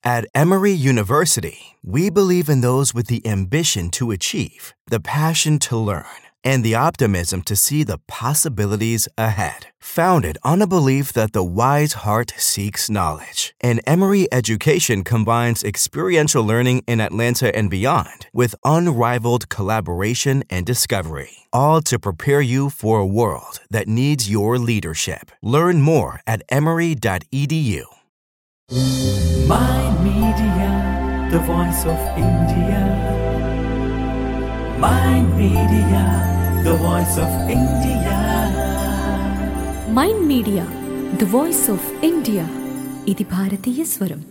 At Emory University, we believe in those with the ambition to achieve, the passion to learn, and the optimism to see the possibilities ahead. Founded on a belief that the wise heart seeks knowledge, and Emory education combines experiential learning in Atlanta and beyond with unrivaled collaboration and discovery, all to prepare you for a world that needs your leadership. Learn more at emory.edu. Mind Media, the voice of India. Mind Media, the voice of India. Mind media the voice of India ఇది భారతీయ స్వరం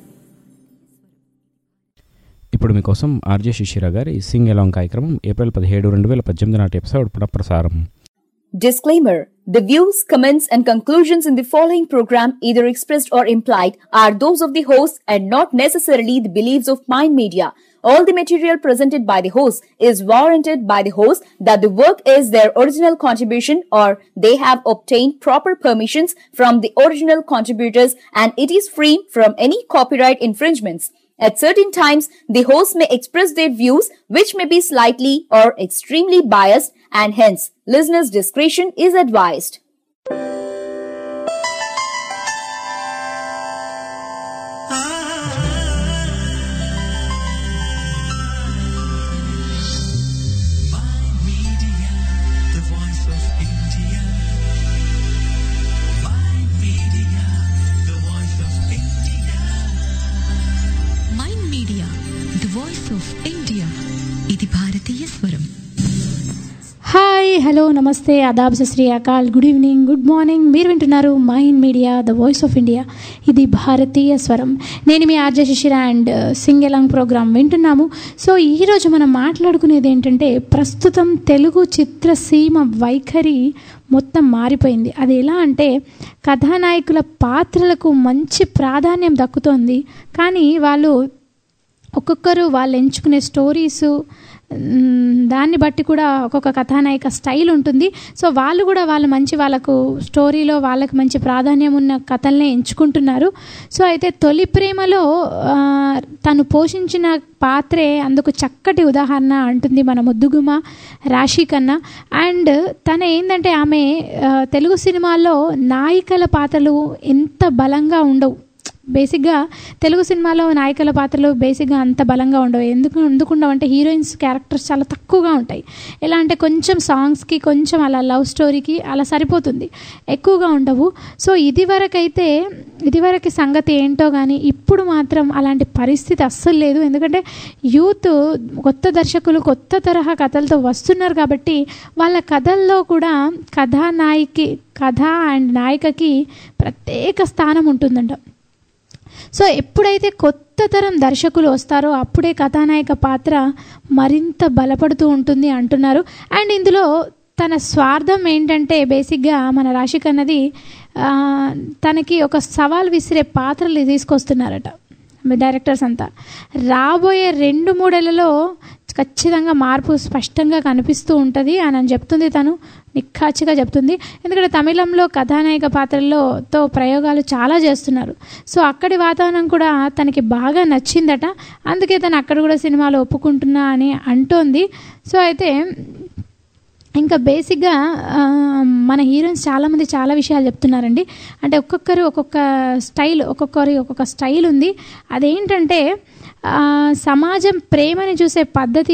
ఇప్పుడు మీకోసం RJ శిశిర గారి Singh along కార్యక్రమం April పదిహేడు రెండు వేల పద్దెనిమిది నాటి ఎపిసోడ్ పునఃప్రసారం Disclaimer The views, comments, and conclusions in the following program, either expressed or implied, are those of the host and not necessarily the beliefs of Mind Media. All the material presented by the host is warranted by the host that the work is their original contribution or they have obtained proper permissions from the original contributors and it is free from any copyright infringements. At certain times, the host may express their views which may be slightly or extremely biased and hence listeners' discretion is advised. Mind Media, the voice of India. Mind Media, the voice of India. Mind media the voice of India ఇది భారతీయ స్వరం hi hello నమస్తే అదాబ్ Sri Akal good evening good morning మీరు వింటున్నారు mind media the voice of India ఇది భారతీయ స్వరం నేను మీ R J Shishira and sing along program వింటున్నాము సో ఈరోజు మనం మాట్లాడుకునేది ఏంటంటే ప్రస్తుతం తెలుగు చిత్రసీమ వైఖరి మొత్తం మారిపోయింది అది ఎలా అంటే కథానాయకుల పాత్రలకు మంచి ప్రాధాన్యం దక్కుతోంది కానీ వాళ్ళు ఒక్కొక్కరు వాళ్ళు ఎంచుకునే స్టోరీసు మ్, దాన్ని బట్టి కూడా ఒక్కొక్క కథానాయక స్టైల్ ఉంటుంది సో వాళ్ళు కూడా వాళ్ళు మంచి వాళ్ళకు స్టోరీలో వాళ్ళకి మంచి ప్రాధాన్యం ఉన్న కథల్నే ఎంచుకుంటున్నారు సో అయితే తొలి ప్రేమలో ఆ, తను పోషించిన పాత్రే అందుకు చక్కటి ఉదాహరణ అంటుంది మన ముద్దుగుమ రాశి కన్నా అండ్ తన ఏంటంటే ఆమె ఆ, తెలుగు సినిమాల్లో నాయికల పాత్రలు ఎంత బలంగా ఉండవు బేసిక్గా తెలుగు సినిమాలో నాయకుల పాత్రలు బేసిక్గా అంత బలంగా ఉండవు ఎందుకు ఎందుకు ఉండవు అంటే హీరోయిన్స్ క్యారెక్టర్స్ చాలా తక్కువగా ఉంటాయి ఎలా అంటే కొంచెం సాంగ్స్కి కొంచెం అలా లవ్ స్టోరీకి అలా సరిపోతుంది ఎక్కువగా ఉండవు సో ఇదివరకైతే ఇదివరకు సంగతి ఏంటో కానీ ఇప్పుడు మాత్రం అలాంటి పరిస్థితి అస్సలు లేదు ఎందుకంటే యూత్ కొత్త దర్శకులు కొత్త తరహా కథలతో వస్తున్నారు కాబట్టి వాళ్ళ కథల్లో కూడా కథానాయికి కథ అండ్ నాయికకి ప్రత్యేక స్థానం ఉంటుందంట సో ఎప్పుడైతే కొత్త తరం దర్శకులు వస్తారో అప్పుడే కథానాయక పాత్ర మరింత బలపడుతూ ఉంటుంది అంటున్నారు అండ్ ఇందులో తన స్వార్థం ఏంటంటే బేసిక్గా మన రాశిక్ అన్నది ఆ, తనకి ఒక సవాల్ విసిరే పాత్రలు తీసుకొస్తున్నారట డైరెక్టర్స్ అంతా రాబోయే రెండు మూడేళ్లలో ఖచ్చితంగా మార్పు స్పష్టంగా కనిపిస్తూ ఉంటుంది అని అని చెప్తుంది తను నిఖాచిగా చెప్తుంది ఎందుకంటే తమిళంలో కథానాయక పాత్రల్లో తో ప్రయోగాలు చాలా చేస్తున్నారు సో అక్కడి వాతావరణం కూడా తనకి బాగా నచ్చిందట అందుకే తను అక్కడ కూడా సినిమాలు ఒప్పుకుంటున్నా అని అంటోంది సో అయితే ఇంకా బేసిక్గా ఆ, మన హీరోయిన్స్ చాలామంది చాలా విషయాలు చెప్తున్నారండి అంటే ఒక్కొక్కరు ఒక్కొక్క స్టైల్ ఒక్కొక్కరి ఒక్కొక్క స్టైల్ ఉంది అదేంటంటే ఆ, సమాజం ప్రేమని చూసే పద్ధతి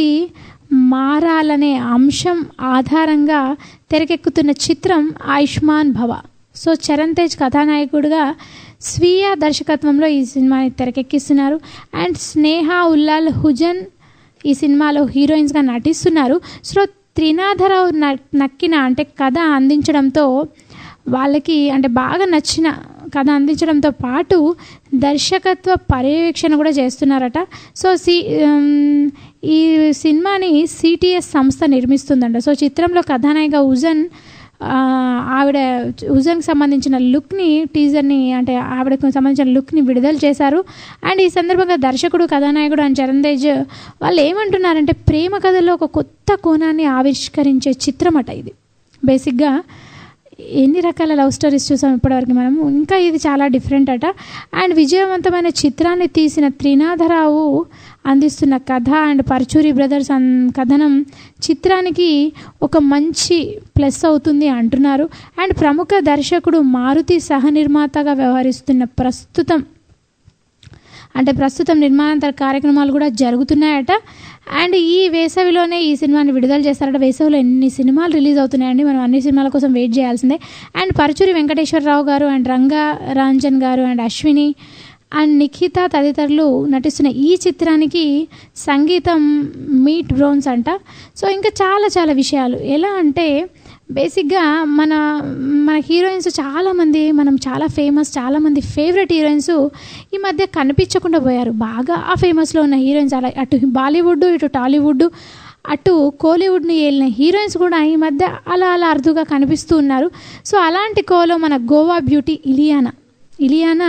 మారాలనే అంశం ఆధారంగా తెరకెక్కుతున్న చిత్రం ఆయుష్మాన్ భవ సో చరణ్ తేజ్ కథానాయకుడిగా స్వీయ దర్శకత్వంలో ఈ సినిమాని తెరకెక్కిస్తున్నారు అండ్ స్నేహ ఉల్లాల్ హుజన్ ఈ సినిమాలో హీరోయిన్స్గా నటిస్తున్నారు సో త్రినాథరావు న- నక్కిన అంటే కథ అందించడంతో వాళ్ళకి అంటే బాగా నచ్చిన కథ అందించడంతో పాటు దర్శకత్వ పర్యవేక్షణ కూడా చేస్తున్నారట సో సి ఉమ్, ఈ సినిమాని సిటిఎస్ సంస్థ నిర్మిస్తుందంట సో చిత్రంలో కథానాయిక ఉజన్ ఆ, ఆవిడ ఉజన్కి సంబంధించిన లుక్ని టీజర్ని అంటే ఆవిడకు సంబంధించిన లుక్ని విడుదల చేశారు అండ్ ఈ సందర్భంగా దర్శకుడు కథానాయకుడు అండ్ చరణ్ తేజ్ వాళ్ళు ఏమంటున్నారంటే ప్రేమ కథలో ఒక కొత్త కోణాన్ని ఆవిష్కరించే చిత్రం అట ఇది బేసిక్గా ఎన్ని రకాల లవ్ స్టోరీస్ చూసాం ఇప్పటివరకు మనము ఇంకా ఇది చాలా డిఫరెంట్ అట అండ్ విజయవంతమైన చిత్రాన్ని తీసిన త్రినాథరావు అందిస్తున్న కథ అండ్ పర్చూరి బ్రదర్స్ అన్ కథనం చిత్రానికి ఒక మంచి ప్లస్ అవుతుంది అంటున్నారు అండ్ ప్రముఖ దర్శకుడు మారుతి సహనిర్మాతగా వ్యవహరిస్తున్న ప్రస్తుతం అంటే ప్రస్తుతం నిర్మాణాంతర కార్యక్రమాలు కూడా జరుగుతున్నాయట అండ్ ఈ వేసవిలోనే ఈ సినిమాని విడుదల చేస్తారట వేసవిలో ఎన్ని సినిమాలు రిలీజ్ అవుతున్నాయండి మనం అన్ని సినిమాల కోసం వెయిట్ చేయాల్సిందే అండ్ పరచూరి వెంకటేశ్వరరావు గారు అండ్ రంగా రాంజన్ గారు అండ్ అశ్విని అండ్ నిఖిత తదితరులు నటిస్తున్న ఈ చిత్రానికి సంగీతం మీట్ బ్రోన్స్ అంట సో ఇంకా చాలా చాలా విషయాలు ఎలా అంటే బేసిక్గా మన మన హీరోయిన్స్ చాలామంది మనం చాలా ఫేమస్ చాలామంది ఫేవరెట్ హీరోయిన్స్ ఈ మధ్య కనిపించకుండా పోయారు బాగా ఆ ఫేమస్లో ఉన్న హీరోయిన్స్ అలా అటు బాలీవుడ్ ఇటు టాలీవుడ్ అటు కోలీవుడ్ని ఏలిన హీరోయిన్స్ కూడా ఈ మధ్య అలా అలా అరుదుగా కనిపిస్తూ ఉన్నారు సో అలాంటి కోలో మన గోవా బ్యూటీ ఇలియానా ఇలియానా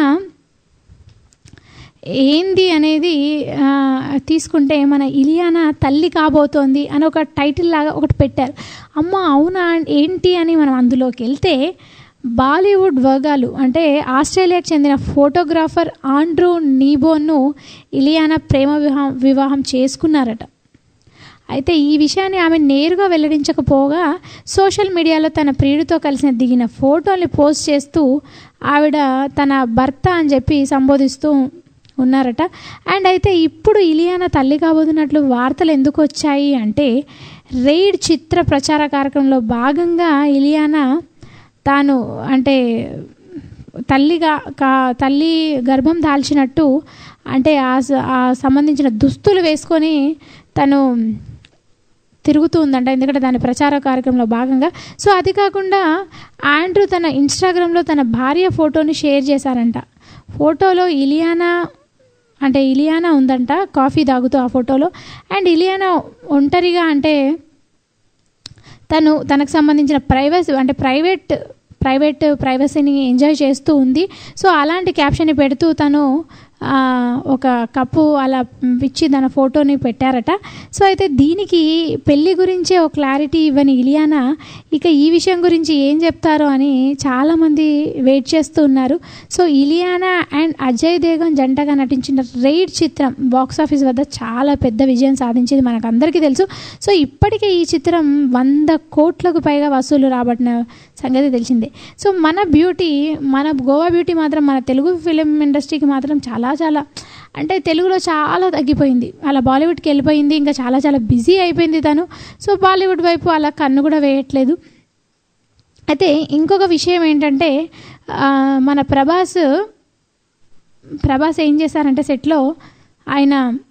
ఏంది అనేది ఆ, తీసుకుంటే మన ఇలియానా తల్లి కాబోతోంది అని ఒక టైటిల్ లాగా ఒకటి పెట్టారు అమ్మ అవునా ఏంటి అని మనం అందులోకి వెళ్తే బాలీవుడ్ వర్గాలు అంటే ఆస్ట్రేలియాకు చెందిన ఫోటోగ్రాఫర్ ఆండ్రూ నీబోన్ను ఇలియానా ప్రేమ వివాహం వివాహం చేసుకున్నారట అయితే ఈ విషయాన్ని ఆమె నేరుగా వెల్లడించకపోగా సోషల్ మీడియాలో తన ప్రియుడితో కలిసిన దిగిన ఫోటోల్ని పోస్ట్ చేస్తూ ఆవిడ తన భర్త అని చెప్పి సంబోధిస్తూ ఉన్నారట అండ్ అయితే ఇప్పుడు ఇలియానా తల్లి కాబోతున్నట్లు వార్తలు ఎందుకు వచ్చాయి అంటే రైడ్ చిత్ర ప్రచార కార్యక్రమంలో భాగంగా ఇలియానా తాను అంటే తల్లిగా కా తల్లి గర్భం దాల్చినట్టు అంటే ఆ స- ఆ సంబంధించిన దుస్తులు వేసుకొని తను తిరుగుతూ ఉందంట ఎందుకంటే దాని ప్రచార కార్యక్రమంలో భాగంగా సో అది కాకుండా ఆండ్రూ తన ఇన్స్టాగ్రామ్లో తన భార్య ఫోటోని షేర్ చేశారంట ఫోటోలో ఇలియానా అంటే ఇలియానా ఉందంట కాఫీ తాగుతూ ఆ ఫోటోలో అండ్ ఇలియానా ఒంటరిగా అంటే తను తనకు సంబంధించిన ప్రైవసీ అంటే ప్రైవేట్ ప్రైవేట్ ప్రైవసీని ఎంజాయ్ చేస్తూ ఉంది సో అలాంటి క్యాప్షన్ పెడుతూ తను ఆ, ఒక కప్పు అలా ఇచ్చి తన ఫోటోని పెట్టారట సో అయితే దీనికి పెళ్లి గురించే ఒక క్లారిటీ ఇవ్వని ఇలియానా ఇక ఈ విషయం గురించి ఏం చెప్తారో అని చాలామంది వెయిట్ చేస్తూ ఉన్నారు so Ileana and Ajay Devgan జంటగా నటించిన రైడ్ చిత్రం బాక్స్ ఆఫీస్ వద్ద చాలా పెద్ద విజయం సాధించింది మనకు అందరికీ తెలుసు సో ఇప్పటికే ఈ చిత్రం వంద కోట్లకు పైగా వసూలు రాబట్టిన సంగతి తెలిసిందే సో మన బ్యూటీ మన గోవా బ్యూటీ మాత్రం మన తెలుగు ఫిలిం ఇండస్ట్రీకి మాత్రం చాలా చాలా అంటే తెలుగులో చాలా తగ్గిపోయింది అలా బాలీవుడ్కి వెళ్ళిపోయింది ఇంకా చాలా చాలా బిజీ అయిపోయింది తను సో బాలీవుడ్ వైపు అలా కన్ను కూడా వేయట్లేదు అయితే ఇంకొక విషయం ఏంటంటే ఆ, మన ప్రభాస్ ప్రభాస్ ఏం చేశారంటే సెట్లో ఆయన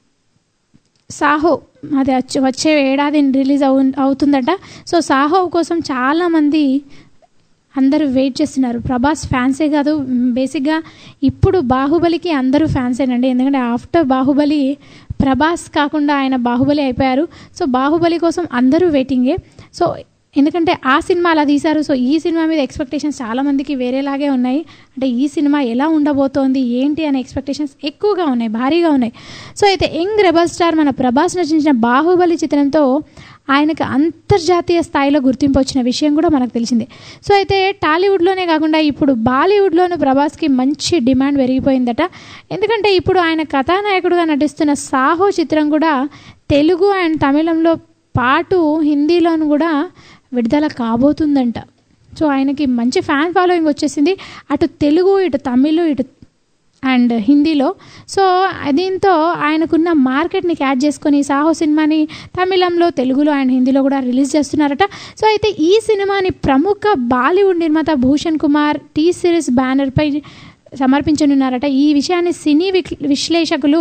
సాహో అది వచ్చే వచ్చే ఏడాది రిలీజ్ అవు అవుతుందట సో సాహో కోసం చాలామంది అందరూ వెయిట్ చేస్తున్నారు ప్రభాస్ ఫ్యాన్సే కాదు మ్, బేసిక్గా ఇప్పుడు బాహుబలికి అందరూ ఫ్యాన్సేనండి ఎందుకంటే ఆఫ్టర్ బాహుబలి ప్రభాస్ కాకుండా ఆయన బాహుబలి అయిపోయారు సో బాహుబలి కోసం అందరూ వెయిటింగే సో ఎందుకంటే ఆ సినిమా అలా తీశారు సో ఈ సినిమా మీద ఎక్స్పెక్టేషన్స్ చాలామందికి వేరేలాగే ఉన్నాయి అంటే ఈ సినిమా ఎలా ఉండబోతోంది ఏంటి అనే ఎక్స్పెక్టేషన్స్ ఎక్కువగా ఉన్నాయి భారీగా ఉన్నాయి సో అయితే యంగ్ రెబల్ స్టార్ మన ప్రభాస్ నటించిన బాహుబలి చిత్రంతో ఆయనకు అంతర్జాతీయ స్థాయిలో గుర్తింపు వచ్చిన విషయం కూడా మనకు తెలిసిందే సో అయితే టాలీవుడ్లోనే కాకుండా ఇప్పుడు బాలీవుడ్లోనూ ప్రభాస్కి మంచి డిమాండ్ పెరిగిపోయిందట ఎందుకంటే ఇప్పుడు ఆయన కథానాయకుడుగా నటిస్తున్న సాహో చిత్రం కూడా తెలుగు అండ్ తమిళంలో పాటు హిందీలోను కూడా విడుదల కాబోతుందంట సో ఆయనకి మంచి ఫ్యాన్ ఫాలోయింగ్ వచ్చేసింది అటు తెలుగు ఇటు తమిళ్ ఇటు అండ్ హిందీలో సో దీంతో ఆయనకున్న మార్కెట్ని క్యాచ్ చేసుకొని సాహో సినిమాని తమిళంలో తెలుగులో అండ్ హిందీలో కూడా రిలీజ్ చేస్తున్నారట సో అయితే ఈ సినిమాని ప్రముఖ బాలీవుడ్ నిర్మాత భూషణ్ కుమార్ టీ సిరీస్ బ్యానర్పై సమర్పించనున్నారట ఈ విషయాన్ని సినీ విక్- విశ్లేషకులు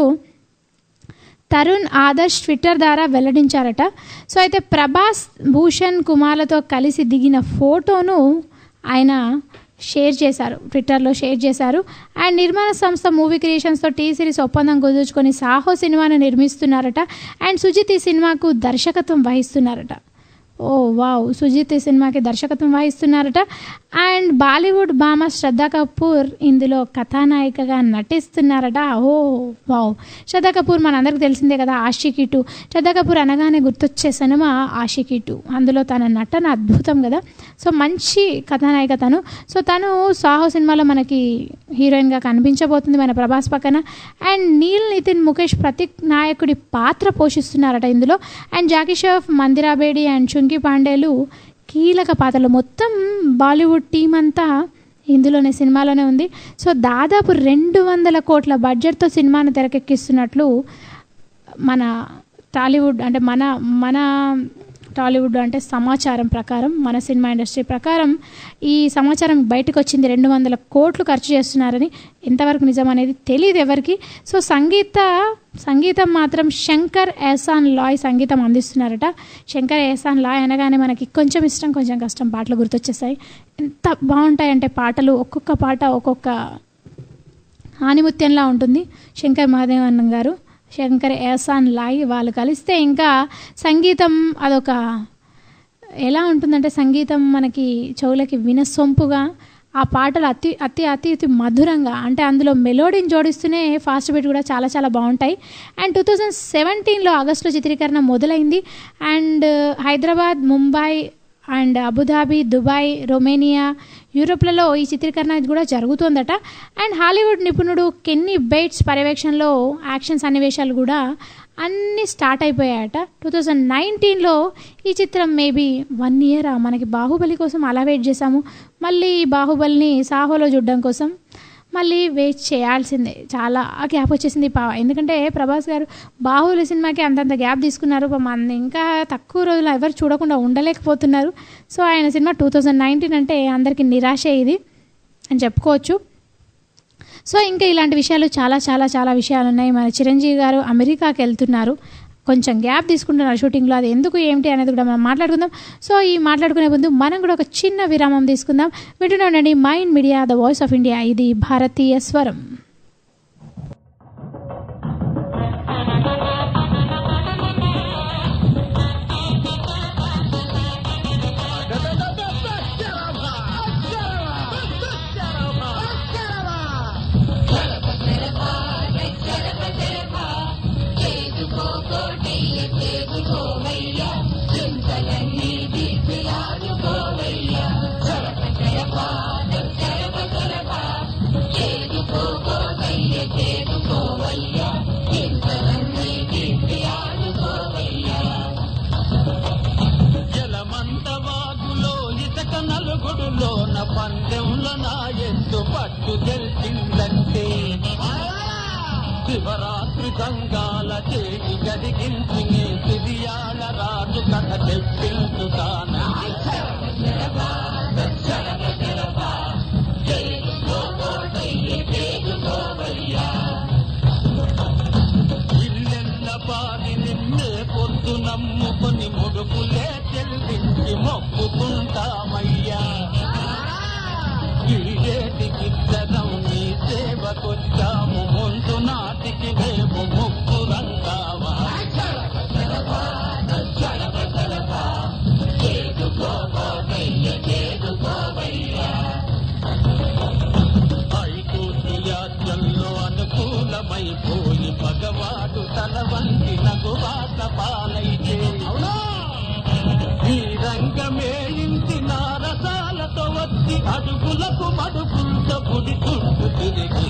తరుణ్ ఆదర్శ్ ట్విట్టర్ ద్వారా వెల్లడించారట సో అయితే ప్రభాస్ భూషణ్ కుమార్లతో కలిసి దిగిన ఫోటోను ఆయన షేర్ చేశారు ట్విట్టర్లో షేర్ చేశారు అండ్ నిర్మాణ సంస్థ మూవీ క్రియేషన్స్తో టీ సిరీస్ ఒప్పందం కుదుర్చుకొని సాహో సినిమాను నిర్మిస్తున్నారట అండ్ సుజిత్ ఈ సినిమాకు దర్శకత్వం వహిస్తున్నారట ఓ వావ్ సుజిత్ ఈ సినిమాకి దర్శకత్వం వహిస్తున్నారట అండ్ బాలీవుడ్ భామ శ్రద్ధా కపూర్ ఇందులో కథానాయికగా నటిస్తున్నారట ఓ వావ్ శ్రద్ధా కపూర్ మనందరికీ తెలిసిందే కదా ఆషికి టూ శ్రద్ధా కపూర్ అనగానే గుర్తొచ్చే సినిమా ఆషికి టూ అందులో తన నటన అద్భుతం కదా సో మంచి కథానాయిక తను సో తను సాహో సినిమాలో మనకి హీరోయిన్గా కనిపించబోతుంది మన ప్రభాస్ పక్కన అండ్ నీల్ నితిన్ ముఖేష్ ప్రతీక్ నాయకుడి పాత్ర పోషిస్తున్నారట ఇందులో and Jackie Shroff Mandira Bedi and Chunky పాండేలు కీలక పాత్రలు మొత్తం బాలీవుడ్ టీం అంతా ఇందులోనే సినిమాలోనే ఉంది సో దాదాపు రెండు వందల కోట్ల బడ్జెట్తో సినిమాను తెరకెక్కిస్తున్నట్లు మన టాలీవుడ్ అంటే మన మన టాలీవుడ్ అంటే సమాచారం ప్రకారం మన సినిమా ఇండస్ట్రీ ప్రకారం ఈ సమాచారం బయటకు వచ్చింది రెండు వందల కోట్లు ఖర్చు చేస్తున్నారని ఎంతవరకు నిజం అనేది తెలియదు ఎవరికి సో సంగీత సంగీతం మాత్రం శంకర్ ఎహసాన్ లాయ్ సంగీతం అందిస్తున్నారట శంకర్ ఎహసాన్ లాయ్ అనగానే మనకి కొంచెం ఇష్టం కొంచెం కష్టం పాటలు గుర్తొచ్చేస్తాయి ఎంత బాగుంటాయంటే పాటలు ఒక్కొక్క పాట ఒక్కొక్క ఆనిముత్యంలా ఉంటుంది శంకర్ మహాదేవన్ గారు శంకర్ ఎహసాన్ లాయ్ వాళ్ళు కలిస్తే ఇంకా సంగీతం అదొక ఎలా ఉంటుందంటే సంగీతం మనకి చెవులకి వినసొంపుగా ఆ పాటలు అతి అతి అతి అతి మధురంగా అంటే అందులో మెలోడీని జోడిస్తూనే ఫాస్ట్ బీట్ కూడా చాలా చాలా బాగుంటాయి అండ్ టూ థౌజండ్ సెవెంటీన్లో ఆగస్టులో చిత్రీకరణ మొదలైంది and Hyderabad Mumbai and Abu Dhabi Dubai Romania యూరోప్లలో ఈ చిత్రీకరణ కూడా జరుగుతోందట అండ్ హాలీవుడ్ నిపుణుడు కెన్నీ బెయిట్స్ పర్యవేక్షణలో యాక్షన్ సన్నివేశాలు కూడా అన్నీ స్టార్ట్ అయిపోయాయట టూ థౌజండ్ నైన్టీన్లో ఈ చిత్రం మేబీ వన్ ఇయర్ మనకి బాహుబలి కోసం అలా వెయిట్ చేసాము మళ్ళీ ఈ బాహుబలిని సాహోలో చూడడం కోసం మళ్ళీ వెయిట్ చేయాల్సిందే చాలా గ్యాప్ వచ్చేసింది పా ఎందుకంటే ప్రభాస్ గారు బాహుబలి సినిమాకి అంతంత గ్యాప్ తీసుకున్నారు మన ఇంకా తక్కువ రోజులు ఎవరు చూడకుండా ఉండలేకపోతున్నారు సో ఆయన సినిమా టూ థౌజండ్ నైన్టీన్ అంటే అందరికీ నిరాశ ఇది అని చెప్పుకోవచ్చు సో ఇంకా ఇలాంటి విషయాలు చాలా చాలా చాలా విషయాలు ఉన్నాయి మన చిరంజీవి గారు అమెరికాకి వెళ్తున్నారు కొంచెం గ్యాప్ తీసుకుంటున్నారు షూటింగ్లో అది ఎందుకు ఏమిటి అనేది కూడా మనం మాట్లాడుకుందాం సో ఈ మాట్లాడుకునే ముందు మనం కూడా ఒక చిన్న విరామం తీసుకుందాం వింటూనే ఉండండి mind media the voice of India ఇది భారతీయ స్వరం జలమంత వాగులో ఇసక నలుగుడులోన పందెంలో నా ఎత్తు పట్టు తెలిసిందంటే శివరాత్రి సంగాల చేయి గదిగించి నీ సిరియాల రాజు కథ తెప్పించుతాను ఇల్లెల్ల పాది నిన్నే పొద్దు నమ్ముకొని ముడుపులే చెల్లించి మొక్కుతుంటామయ్యా ఈడేటికిద్దరం నీ సేవకొచ్చాము ముందు నాటికి మేము ముక్కురంటావా ఐకూర్యాజ్యంలో అనుకూలమైపోయి భగవాడు తన వంటి నగువాత పాలైతే ఈ రంగమే ఇంటి నారసాలతో వచ్చి అడుగులకు మడుగులతో గుడి చుట్టూ తిరిగి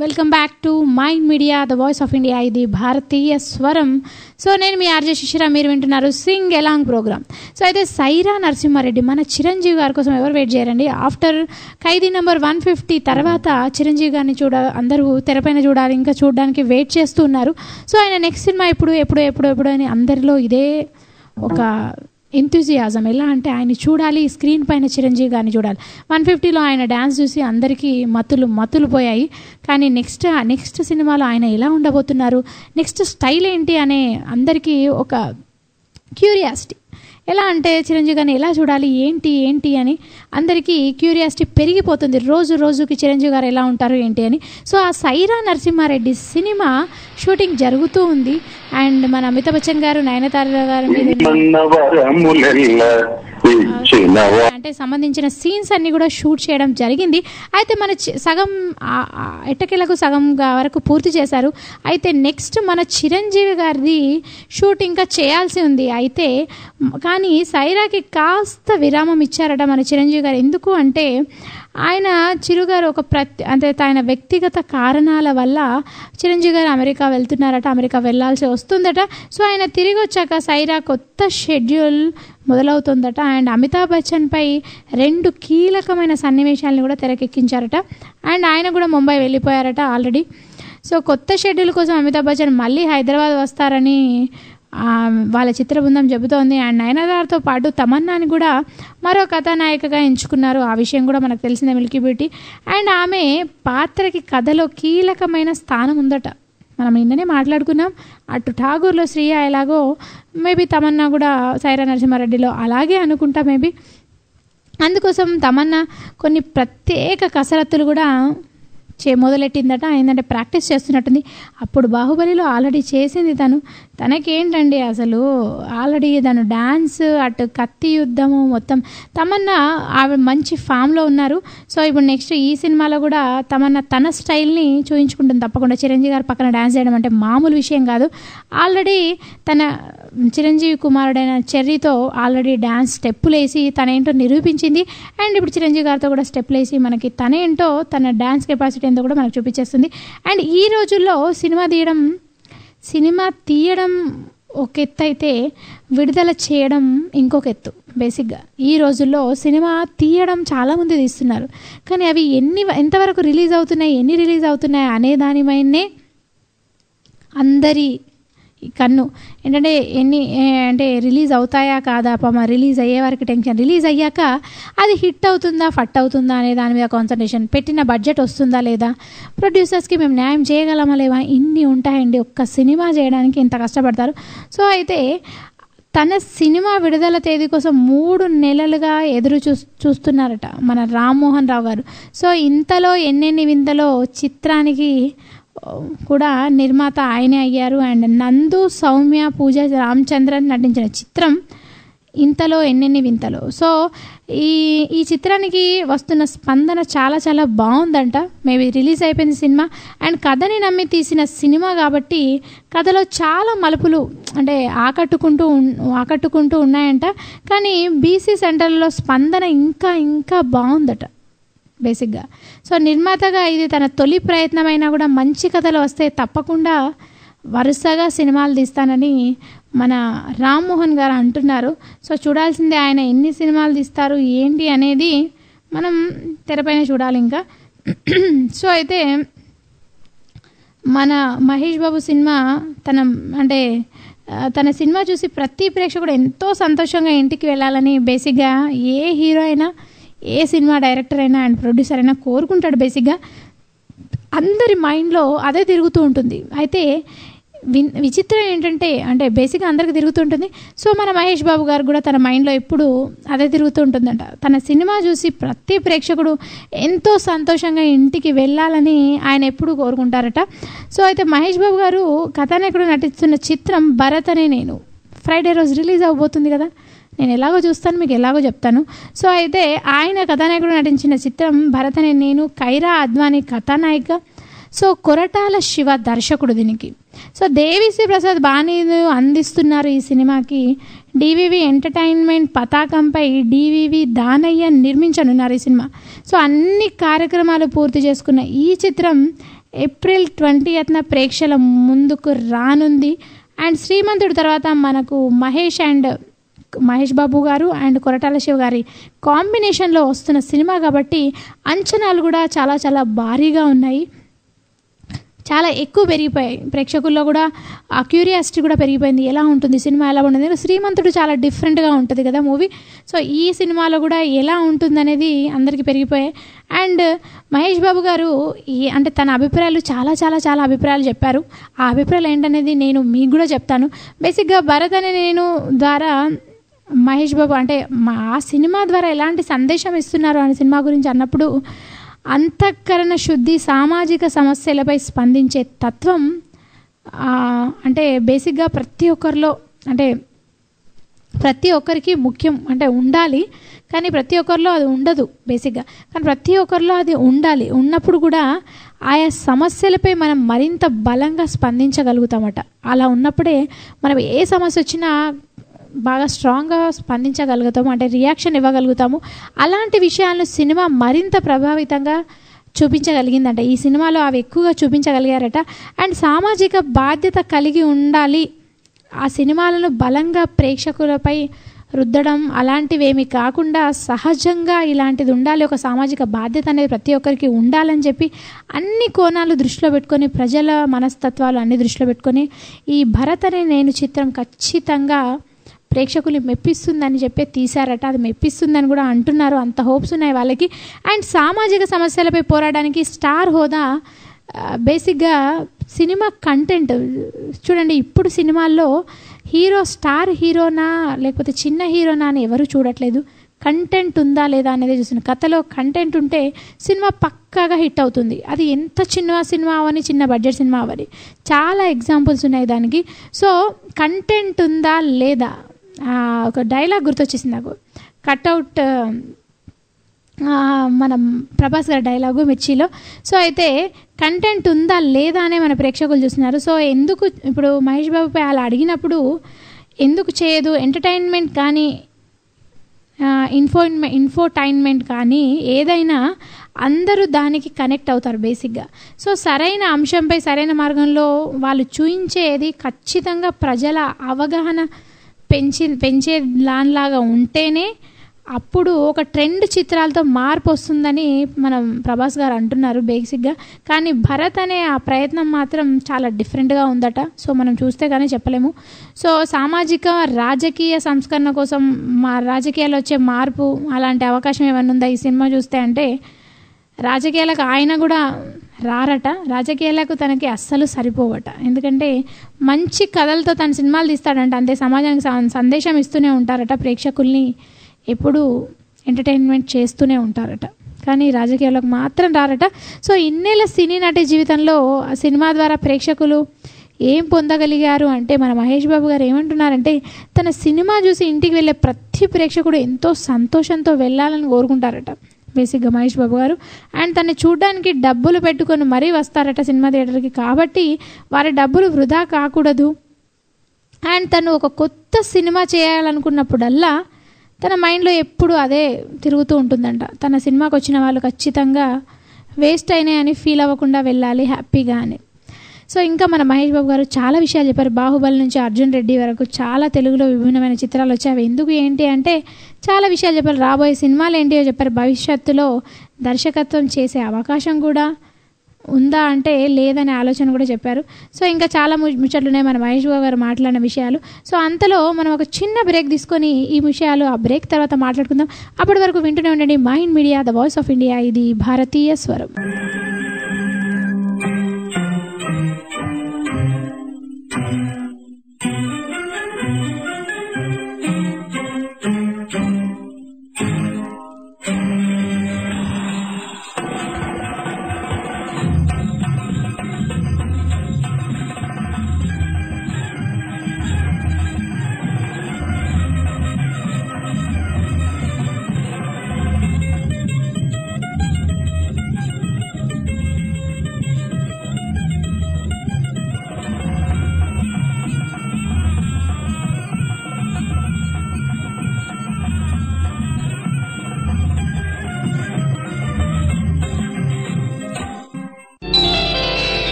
welcome back to mind media the voice of India ఇది భారతీయ స్వరం సో నేను మీ ఆర్జే శిశిర మీరు వింటున్నారు సింగ్ ఎలాంగ్ ప్రోగ్రామ్ సో అయితే సైరా నరసింహారెడ్డి మన చిరంజీవి గారి కోసం ఎవరు వెయిట్ చేయరండి after Khaidi number one fifty తర్వాత చిరంజీవి గారిని చూడ అందరూ తెరపైన చూడాలి ఇంకా చూడడానికి వెయిట్ చేస్తూ ఉన్నారు సో ఆయన నెక్స్ట్ సినిమా ఎప్పుడు ఎప్పుడు ఎప్పుడు ఎప్పుడు అని అందరిలో ఇదే ఒక ఎంతూజియాజం ఎలా అంటే ఆయన చూడాలి స్క్రీన్ పైన చిరంజీవి గారిని చూడాలి వన్ ఫిఫ్టీలో ఆయన డ్యాన్స్ చూసి అందరికీ మతులు మతులు పోయాయి కానీ నెక్స్ట్ నెక్స్ట్ సినిమాలో ఆయన ఎలా ఉండబోతున్నారు నెక్స్ట్ స్టైల్ ఏంటి అనే అందరికీ ఒక క్యూరియాసిటీ ఎలా అంటే చిరంజీవి గారిని ఎలా చూడాలి ఏంటి ఏంటి అని అందరికీ క్యూరియాసిటీ పెరిగిపోతుంది రోజు రోజుకి చిరంజీవి గారు ఎలా ఉంటారు ఏంటి అని సో ఆ సైరా నరసింహారెడ్డి సినిమా షూటింగ్ జరుగుతూ ఉంది అండ్ మన అమితాబ్ బచ్చన్ గారు నయనతార గారి మీద మన్నవరములెల్ల ఇచ్చినవా అంటే సంబంధించిన సీన్స్ అన్ని కూడా షూట్ చేయడం జరిగింది అయితే మన చి- సగం ఆ- ఆ ఎట్టకేలకు సగం గా- వరకు పూర్తి చేశారు అయితే నెక్స్ట్ మన చిరంజీవి గారిది షూట్ ఇంకా చేయాల్సి ఉంది అయితే మ్, కానీ సైరాకి కాస్త విరామం ఇచ్చారట మన చిరంజీవి గారు ఎందుకు అంటే ఆయన చిరుగారు ఒక ప్రతి అంటే ఆయన వ్యక్తిగత కారణాల వల్ల చిరంజీవి గారు అమెరికా వెళ్తున్నారట అమెరికా వెళ్ళాల్సి వస్తుందట సో ఆయన తిరిగి వచ్చాక సైరా కొత్త షెడ్యూల్ మొదలవుతుందట అండ్ అమితాబ్ బచ్చన్ పై రెండు కీలకమైన సన్నివేశాలను కూడా తెరకెక్కించారట అండ్ ఆయన కూడా ముంబై వెళ్ళిపోయారట ఆల్రెడీ సో కొత్త షెడ్యూల్ కోసం అమితాబ్ బచ్చన్ మళ్ళీ హైదరాబాద్ వస్తారని ఆ, వాళ్ళ చిత్ర బృందం చెబుతోంది అండ్ నయనదార్తో పాటు తమన్నాని కూడా మరో కథానాయికగా ఎంచుకున్నారు ఆ విషయం కూడా మనకు తెలిసిందే మిల్కీ బ్యూటీ అండ్ ఆమె పాత్రకి కథలో కీలకమైన స్థానం ఉందట మనం నిన్ననే మాట్లాడుకున్నాం అటు ఠాగూర్లో శ్రీయ ఎలాగో మేబీ తమన్నా కూడా సైరా నరసింహారెడ్డిలో అలాగే అనుకుంటా మేబీ అందుకోసం తమన్నా కొన్ని ప్రత్యేక కసరత్తులు కూడా చే మొదలెట్టిందట ఏంటంటే ప్రాక్టీస్ చేస్తున్నట్టుంది అప్పుడు బాహుబలిలో ఆల్రెడీ చేసింది తను తనకేంటండి అసలు ఆల్రెడీ తను డ్యాన్స్ అటు కత్తి యుద్ధము మొత్తం తమన్నా ఆవిడ మంచి ఫామ్లో ఉన్నారు సో ఇప్పుడు నెక్స్ట్ ఈ సినిమాలో కూడా తమన్నా తన స్టైల్ని చూయించుకుంటుంది తప్పకుండా చిరంజీవి గారు పక్కన డ్యాన్స్ చేయడం అంటే మామూలు విషయం కాదు ఆల్రెడీ తన చిరంజీవి కుమారుడైన చెర్రీతో ఆల్రెడీ డ్యాన్స్ స్టెప్పులు వేసి తనేంటో నిరూపించింది అండ్ ఇప్పుడు చిరంజీవి గారితో కూడా స్టెప్పులు వేసి మనకి తనేంటో తన డ్యాన్స్ కెపాసిటీ ఏంటో కూడా మనకు చూపించేస్తుంది అండ్ ఈ రోజుల్లో సినిమా తీయడం సినిమా తీయడం ఒక ఎత్తు అయితే విడుదల చేయడం ఇంకొక ఎత్తు బేసిక్గా ఈ రోజుల్లో సినిమా తీయడం చాలామంది తీస్తున్నారు కానీ అవి ఎన్ని ఎంతవరకు రిలీజ్ అవుతున్నాయి ఎన్ని రిలీజ్ అవుతున్నాయి అనే దానిపైనే అందరి ఈ కన్ను ఏంటంటే ఎన్ని ఏ, అంటే రిలీజ్ అవుతాయా కాదా పాప రిలీజ్ అయ్యే వరకు టెన్షన్ రిలీజ్ అయ్యాక అది హిట్ అవుతుందా ఫట్ అవుతుందా అనే దాని మీద కాన్సన్ట్రేషన్ పెట్టిన బడ్జెట్ వస్తుందా లేదా ప్రొడ్యూసర్స్కి మేము న్యాయం చేయగలమా లేవా ఇన్ని ఉంటాయండి ఒక్క సినిమా చేయడానికి ఇంత కష్టపడతారు సో అయితే తన సినిమా విడుదల తేదీ కోసం మూడు నెలలుగా ఎదురు చూ చూస్తున్నారట మన రామ్మోహన్ రావు గారు సో ఇంతలో ఎన్నెన్ని వింతలో చిత్రానికి ఆ, కూడా నిర్మాత ఆయనే అయ్యారు అండ్ నందు సౌమ్య పూజ రామచంద్రన్ నటించిన చిత్రం ఇంతలో ఎన్నెన్ని వింతలో సో ఈ ఈ చిత్రానికి వస్తున్న స్పందన చాలా చాలా బాగుందంట మేబీ రిలీజ్ అయిపోయింది సినిమా అండ్ కథని నమ్మి తీసిన సినిమా కాబట్టి కథలో చాలా మలుపులు అంటే ఆకట్టుకుంటూ ఉన్- ఆకట్టుకుంటూ ఉన్నాయంట కానీ బీసీ సెంటర్లో స్పందన ఇంకా ఇంకా బాగుందట బేసిక్గా సో నిర్మాతగా ఇది తన తొలి ప్రయత్నమైనా కూడా మంచి కథలు వస్తే తప్పకుండా వరుసగా సినిమాలు తీస్తానని మన రామ్మోహన్ గారు అంటున్నారు సో చూడాల్సిందే ఆయన ఎన్ని సినిమాలు తీస్తారు ఏంటి అనేది మనం తెరపైన చూడాలి ఇంకా సో అయితే మన మహేష్ బాబు సినిమా తన అంటే ఆ, తన సినిమా చూసి ప్రతి ప్రేక్షకుడు ఎంతో సంతోషంగా ఇంటికి వెళ్ళాలని బేసిక్గా ఏ హీరో అయినా ఏ సినిమా డైరెక్టర్ అయినా అండ్ ప్రొడ్యూసర్ అయినా కోరుకుంటాడు బేసిక్గా అందరి మైండ్లో అదే తిరుగుతూ ఉంటుంది అయితే విన్ విచిత్రం ఏంటంటే అంటే బేసిక్గా అందరికి తిరుగుతుంటుంది సో మన మహేష్ బాబు గారు కూడా తన మైండ్లో ఎప్పుడు అదే తిరుగుతూ ఉంటుందంట తన సినిమా చూసి ప్రతి ప్రేక్షకుడు ఎంతో సంతోషంగా ఇంటికి వెళ్ళాలని ఆయన ఎప్పుడు కోరుకుంటారట సో అయితే మహేష్ బాబు గారు కథానాయకుడు నటిస్తున్న చిత్రం భరత్ అనే నేను ఫ్రైడే రోజు రిలీజ్ అవబోతుంది కదా నేను ఎలాగో చూస్తాను మీకు ఎలాగో చెప్తాను సో అయితే ఆయన కథానాయకుడు నటించిన చిత్రం భరత్ అనే నేను కైరా అద్వానీ కథానాయిక సో కొరటాల శివ దర్శకుడు దీనికి సో దేవిశ్రీ ప్రసాద్ బాణీలు అందిస్తున్నారు ఈ సినిమాకి డివివి ఎంటర్టైన్మెంట్ పతాకంపై డివివి దానయ్య నిర్మించనున్నారు ఈ సినిమా సో అన్ని కార్యక్రమాలు పూర్తి చేసుకున్న ఈ చిత్రం ఏప్రిల్ ట్వంటీయత్న ప్రేక్షల ముందుకు రానుంది అండ్ శ్రీమంతుడు తర్వాత మనకు మహేష్ అండ్ మహేష్ బాబు గారు అండ్ కొరటాల శివ గారి కాంబినేషన్లో వస్తున్న సినిమా కాబట్టి అంచనాలు కూడా చాలా చాలా భారీగా ఉన్నాయి చాలా ఎక్కువ పెరిగిపోయాయి ప్రేక్షకుల్లో కూడా ఆ క్యూరియాసిటీ కూడా పెరిగిపోయింది ఎలా ఉంటుంది సినిమా ఎలా ఉంటుంది శ్రీమంతుడు చాలా డిఫరెంట్గా ఉంటుంది కదా మూవీ సో ఈ సినిమాలో కూడా ఎలా ఉంటుంది అనేది అందరికీ పెరిగిపోయాయి అండ్ మహేష్ బాబు గారు ఈ అంటే తన అభిప్రాయాలు చాలా చాలా చాలా అభిప్రాయాలు చెప్పారు ఆ అభిప్రాయాలు ఏంటనేది నేను మీకు కూడా చెప్తాను బేసిక్గా భరత్ అనే నేను ద్వారా మహేష్ బాబు అంటే మా ఆ సినిమా ద్వారా ఎలాంటి సందేశం ఇస్తున్నారు అనే సినిమా గురించి అన్నప్పుడు అంతఃకరణ శుద్ధి సామాజిక సమస్యలపై స్పందించే తత్వం ఆ, అంటే బేసిక్గా ప్రతి ఒక్కరిలో అంటే ప్రతి ఒక్కరికి ముఖ్యం అంటే ఉండాలి కానీ ప్రతి ఒక్కరిలో అది ఉండదు బేసిక్గా కానీ ప్రతి ఒక్కరిలో అది ఉండాలి ఉన్నప్పుడు కూడా ఆయా సమస్యలపై మనం మరింత బలంగా స్పందించగలుగుతామట అలా ఉన్నప్పుడే మనం ఏ సమస్య వచ్చినా బాగా స్ట్రాంగ్గా స్పందించగలుగుతాము అంటే రియాక్షన్ ఇవ్వగలుగుతాము అలాంటి విషయాలను సినిమా మరింత ప్రభావితంగా చూపించగలిగిందంట ఈ సినిమాలో అవి ఎక్కువగా చూపించగలిగారట అండ్ సామాజిక బాధ్యత కలిగి ఉండాలి ఆ సినిమాలను బలంగా ప్రేక్షకులపై రుద్దడం అలాంటివేమి కాకుండా సహజంగా ఇలాంటిది ఉండాలి ఒక సామాజిక బాధ్యత అనేది ప్రతి ఒక్కరికి ఉండాలని చెప్పి అన్ని కోణాలు దృష్టిలో పెట్టుకొని ప్రజల మనస్తత్వాలు అన్ని దృష్టిలో పెట్టుకొని ఈ భరత్ అనే నేను చిత్రం ఖచ్చితంగా ప్రేక్షకులు మెప్పిస్తుందని చెప్పి తీశారట అది మెప్పిస్తుందని కూడా అంటున్నారు అంత హోప్స్ ఉన్నాయి వాళ్ళకి అండ్ సామాజిక సమస్యలపై పోరాడడానికి స్టార్ హోదా ఆ, బేసిక్గా సినిమా కంటెంట్ చూడండి ఇప్పుడు సినిమాల్లో హీరో స్టార్ హీరోనా లేకపోతే చిన్న హీరోనా అని ఎవరు చూడట్లేదు కంటెంట్ ఉందా లేదా అనేది చూస్తున్నారు కథలో కంటెంట్ ఉంటే సినిమా పక్కాగా హిట్ అవుతుంది అది ఎంత చిన్న సినిమా అవని చిన్న బడ్జెట్ సినిమా అవని చాలా ఎగ్జాంపుల్స్ ఉన్నాయి దానికి సో కంటెంట్ ఉందా లేదా ఆ, ఒక డైలాగ్ గుర్తొచ్చేసింది నాకు కట్అవుట్ మనం ప్రభాస్ గారి డైలాగు మిర్చిలో సో అయితే కంటెంట్ ఉందా లేదా అనే మన ప్రేక్షకులు చూస్తున్నారు సో ఎందుకు ఇప్పుడు మహేష్ బాబుపై అలా అడిగినప్పుడు ఎందుకు చేయదు ఎంటర్టైన్మెంట్ కానీ ఇన్ఫో ఇన్ఫోటైన్మెంట్ కానీ ఏదైనా అందరూ దానికి కనెక్ట్ అవుతారు బేసిక్గా సో సరైన అంశంపై సరైన మార్గంలో వాళ్ళు చూయించేది ఖచ్చితంగా ప్రజల అవగాహన పెంచి పెంచే దానిలాగా ఉంటేనే అప్పుడు ఒక ట్రెండ్ చిత్రాలతో మార్పు వస్తుందని మనం ప్రభాస్ గారు అంటున్నారు బేసిక్గా కానీ భరత్ అనే ఆ ప్రయత్నం మాత్రం చాలా డిఫరెంట్గా ఉందట సో మనం చూస్తే కానీ చెప్పలేము సో సామాజిక రాజకీయ సంస్కరణ కోసం మా రాజకీయాల్లో వచ్చే మార్పు అలాంటి అవకాశం ఏమైనా ఉందా ఈ సినిమా చూస్తే అంటే రాజకీయాలకు ఆయన కూడా రారట రాజకీయాలకు తనకి అస్సలు సరిపోవట ఎందుకంటే మంచి కథలతో తన సినిమాలు తీస్తాడంట అంతే సమాజానికి సం- సందేశం ఇస్తూనే ఉంటారట ప్రేక్షకుల్ని ఎప్పుడూ ఎంటర్టైన్మెంట్ చేస్తూనే ఉంటారట కానీ రాజకీయాలకు మాత్రం రారట సో ఇన్నేళ్ళ సినీ నటి జీవితంలో ఆ సినిమా ద్వారా ప్రేక్షకులు ఏం పొందగలిగారు అంటే మన మహేష్ బాబు గారు ఏమంటున్నారంటే తన సినిమా చూసి ఇంటికి వెళ్ళే ప్రతి ప్రేక్షకుడు ఎంతో సంతోషంతో వెళ్ళాలని కోరుకుంటారట బేసిక్గా మహేష్ బాబు గారు అండ్ తను చూడడానికి డబ్బులు పెట్టుకొని మరీ వస్తారట సినిమా థియేటర్కి కాబట్టి వారి డబ్బులు వృధా కాకూడదు అండ్ తను ఒక కొత్త సినిమా చేయాలనుకున్నప్పుడల్లా తన మైండ్లో ఎప్పుడు అదే తిరుగుతూ ఉంటుందంట తన సినిమాకి వచ్చిన వాళ్ళు ఖచ్చితంగా వేస్ట్ అయినాయని ఫీల్ అవ్వకుండా వెళ్ళాలి హ్యాపీగా అని సో ఇంకా మన మహేష్ బాబు గారు చాలా విషయాలు చెప్పారు బాహుబలి నుంచి అర్జున్ రెడ్డి వరకు చాలా తెలుగులో విభిన్నమైన చిత్రాలు వచ్చాయి అవి ఎందుకు ఏంటి అంటే చాలా విషయాలు చెప్పారు రాబోయే సినిమాలు ఏంటియో చెప్పారు భవిష్యత్తులో దర్శకత్వం చేసే అవకాశం కూడా ఉందా అంటే లేదనే ఆలోచన కూడా చెప్పారు సో ఇంకా చాలా ము- ముచ్చట్లున్నాయి మన మహేష్ బాబు గారు మాట్లాడిన విషయాలు సో అంతలో మనం ఒక చిన్న బ్రేక్ తీసుకొని ఈ విషయాలు ఆ బ్రేక్ తర్వాత మాట్లాడుకుందాం అప్పటి వరకు వింటూనే ఉండండి mind media the voice of India ఇది భారతీయ స్వరం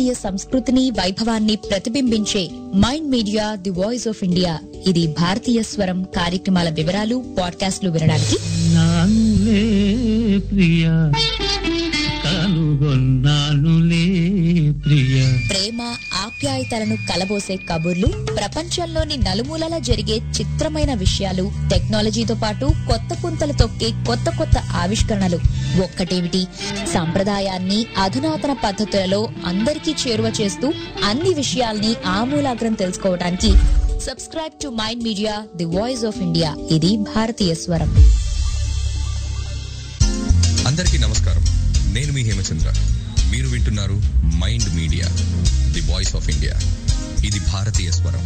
భారతీయ సంస్కృతిని వైభవాన్ని ప్రతిబింబించే mind media the voice of India ఇది భారతీయ స్వరం కార్యక్రమాల వివరాలు పాడ్కాస్ట్లు వినడానికి నానులే ప్రియ కనుగొన్నానులే ప్రియ ప్రేమ ఆప్యాయతలను కలబోసే కబుర్లు ప్రపంచంలోని నలుమూలలా జరిగే చిత్రమైన విషయాలు టెక్నాలజీతో పాటు కొత్త పుంతలు తొక్కే కొత్త కొత్త ఆవిష్కరణలు ఒక్కటేమిటి సంప్రదాయాన్ని అధునాతన పద్ధతులలో అందరికీ చేరువ చేస్తూ అన్ని విషయాల్ని ఆమూలాగ్రం తెలుసుకోవడానికి subscribe to mind media the voice of India ఇది భారతీయ స్వరం అందరికీ నమస్కారం నేను మీ హేమచంద్ర మీరు వింటున్నారు mind media the voice of India ఇది భారతీయ స్వరం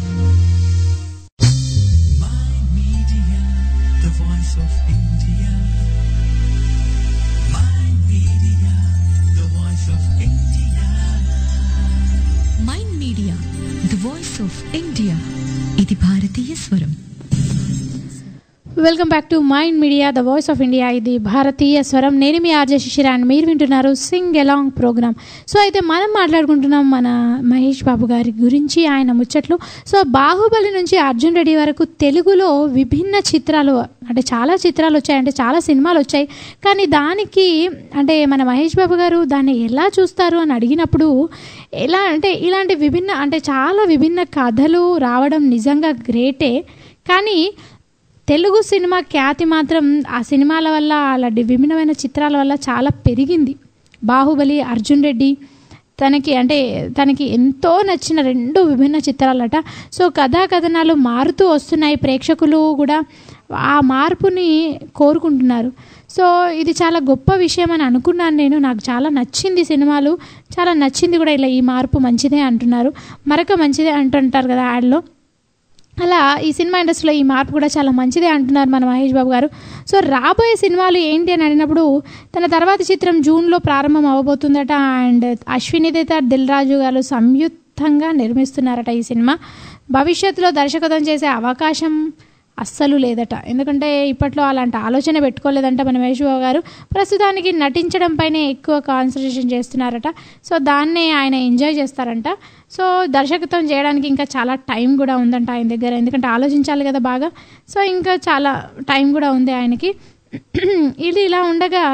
Media, the voice of India. Mind Media, the voice of India. Mind media the voice of India ఇది భారతీయ స్వరం welcome back to mind media the voice of India ఇది భారతీయ స్వరం నేను మీ ఆర్జే శిశిర అండ్ మీరు వింటున్నారు సింగ్ ఎలాంగ్ ప్రోగ్రామ్ సో అయితే మనం మాట్లాడుకుంటున్నాం మన మహేష్ బాబు గారి గురించి ఆయన ముచ్చట్లు సో బాహుబలి నుంచి అర్జున్ రెడ్డి వరకు తెలుగులో విభిన్న చిత్రాలు అంటే చాలా చిత్రాలు వచ్చాయి అంటే చాలా సినిమాలు వచ్చాయి కానీ దానికి అంటే మన మహేష్ బాబు గారు దాన్ని ఎలా చూస్తారు అని అడిగినప్పుడు ఎలా అంటే ఇలాంటి విభిన్న అంటే చాలా విభిన్న కథలు రావడం నిజంగా గ్రేటే కానీ తెలుగు సినిమా ఖ్యాతి మాత్రం ఆ సినిమాల వల్ల అలాంటి విభిన్నమైన చిత్రాల వల్ల చాలా పెరిగింది బాహుబలి అర్జున్ రెడ్డి తనకి అంటే తనకి ఎంతో నచ్చిన రెండు విభిన్న చిత్రాలట సో కథా కథనాలు మారుతూ వస్తున్నాయి ప్రేక్షకులు కూడా ఆ మార్పుని కోరుకుంటున్నారు సో ఇది చాలా గొప్ప విషయం అని అనుకున్నాను నేను నాకు చాలా నచ్చింది సినిమాలు చాలా నచ్చింది కూడా ఇలా ఈ మార్పు మంచిదే అంటున్నారు మరొక మంచిదే అంటుంటారు కదా యాడ్లో అలా ఈ సినిమా ఇండస్ట్రీలో ఈ మార్పు కూడా చాలా మంచిదే అంటున్నారు మన మహేష్ బాబు గారు సో రాబోయే సినిమాలు ఏంటి అని అడిగినప్పుడు తన తర్వాత చిత్రం జూన్లో ప్రారంభం అవ్వబోతుందట అండ్ అశ్విని దేత దిల్ రాజు గారు సంయుక్తంగా నిర్మిస్తున్నారట ఈ సినిమా భవిష్యత్తులో దర్శకత్వం చేసే అవకాశం అస్సలు లేదట ఎందుకంటే ఇప్పట్లో అలాంటి ఆలోచన పెట్టుకోలేదంట మన మహేష్ బాబు గారు ప్రస్తుతానికి నటించడం పైనే ఎక్కువ కాన్సన్ట్రేషన్ చేస్తున్నారట సో దాన్నే ఆయన ఎంజాయ్ చేస్తారంట సో దర్శకత్వం చేయడానికి ఇంకా చాలా టైం కూడా ఉందంట ఆయన దగ్గర ఎందుకంటే ఆలోచించాలి కదా బాగా సో ఇంకా చాలా టైం కూడా ఉంది ఆయనకి ఇది ఇలా ఉండగా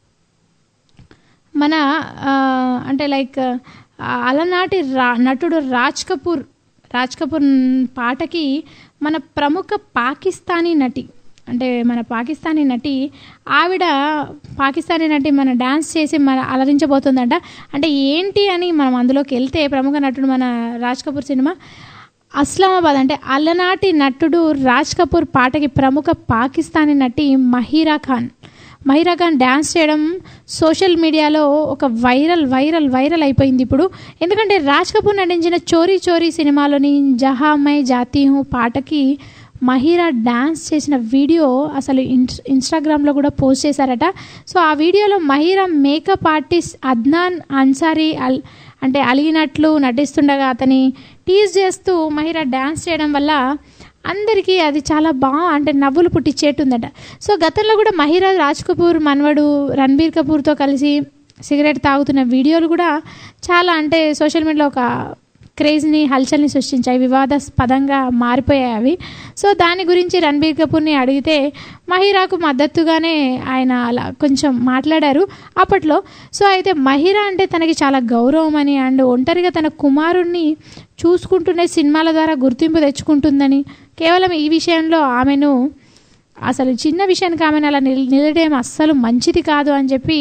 మన ఆ, అంటే లైక్ ఆ, అలనాటి రా నటుడు రాజ్ కపూర్ రాజ్ కపూర్ పాటకి మన ప్రముఖ పాకిస్తానీ నటి అంటే మన పాకిస్తానీ నటి ఆవిడ పాకిస్తానీ నటి మన డ్యాన్స్ చేసి మన అలరించబోతుందంట అంటే ఏంటి అని మనం అందులోకి వెళ్తే ప్రముఖ నటుడు మన రాజ్ కపూర్ సినిమా అస్లామాబాద్ అంటే అలనాటి నటుడు రాజ్ కపూర్ పాటకి ప్రముఖ పాకిస్తానీ నటి మహీరా ఖాన్ మహిరా ఖాన్ డ్యాన్స్ చేయడం సోషల్ మీడియాలో ఒక వైరల్ వైరల్ వైరల్ అయిపోయింది ఇప్పుడు ఎందుకంటే రాజ్ కపూర్ నటించిన చోరీ చోరీ సినిమాలోని జహా మై జాతీ హూ పాటకి మహిరా డ్యాన్స్ చేసిన వీడియో అసలు ఇన్స్ ఇన్స్టాగ్రామ్లో కూడా పోస్ట్ చేశారట సో ఆ వీడియోలో మహిరా మేకప్ ఆర్టిస్ట్ అద్నాన్ అన్సారీ అల్ అంటే అలిగినట్లు నటిస్తుండగా అతని టీజ్ చేస్తూ మహిరా డ్యాన్స్ చేయడం వల్ల అందరికీ అది చాలా బాగా అంటే నవ్వులు పుట్టించేటుందట సో గతంలో కూడా మహిరాజ్ రాజ్ కపూర్ మనవడు రణబీర్ కపూర్తో కలిసి సిగరెట్ తాగుతున్న వీడియోలు కూడా చాలా అంటే సోషల్ మీడియాలో ఒక క్రేజ్ని హల్చల్ని సృష్టించాయి వివాదాస్పదంగా మారిపోయాయి అవి సో దాని గురించి రణబీర్ కపూర్ని అడిగితే మహిరాకు మద్దతుగానే ఆయన అలా కొంచెం మాట్లాడారు అప్పట్లో సో అయితే మహిరా అంటే తనకి చాలా గౌరవం అని అండ్ ఒంటరిగా తన కుమారుణ్ణి చూసుకుంటూనే సినిమాల ద్వారా గుర్తింపు తెచ్చుకుంటుందని కేవలం ఈ విషయంలో ఆమెను అసలు చిన్న విషయానికి ఆమెను అలా నిల్ నిలడేం అస్సలు మంచిది కాదు అని చెప్పి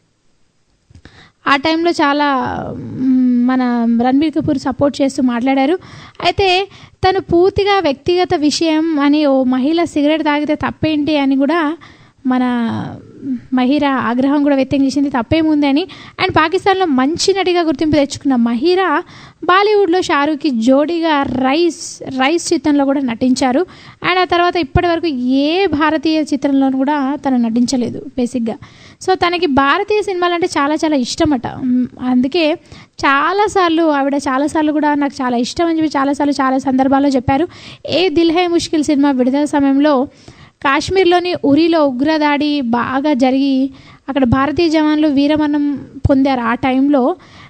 ఆ టైంలో చాలా మ్, మన రణబీర్ కపూర్ సపోర్ట్ చేస్తూ మాట్లాడారు అయితే తను పూర్తిగా వ్యక్తిగత విషయం అని ఓ మహిళ సిగరెట్ తాగితే తప్పేంటి అని కూడా మన మహిరా ఆగ్రహం కూడా వ్యక్తం చేసింది తప్పేముంది అని అండ్ పాకిస్తాన్లో మంచి నటిగా గుర్తింపు తెచ్చుకున్న మహిరా బాలీవుడ్లో షారూఖ్కి జోడీగా రైస్ రైస్ చిత్రంలో కూడా నటించారు అండ్ ఆ తర్వాత ఇప్పటి వరకు ఏ భారతీయ చిత్రంలోనూ కూడా తను నటించలేదు బేసిక్గా సో తనకి భారతీయ సినిమాలు అంటే చాలా చాలా ఇష్టమట మ్, అందుకే చాలాసార్లు ఆవిడ చాలాసార్లు కూడా నాకు చాలా ఇష్టం అని చెప్పి చాలాసార్లు చాలా సందర్భాల్లో చెప్పారు ఏ దిల్ హై ముష్కిల్ సినిమా విడుదల సమయంలో కాశ్మీర్లోని ఉరిలో ఉగ్రదాడి బాగా జరిగి అక్కడ భారతీయ జవాన్లు వీరమరణం పొందారు ఆ టైంలో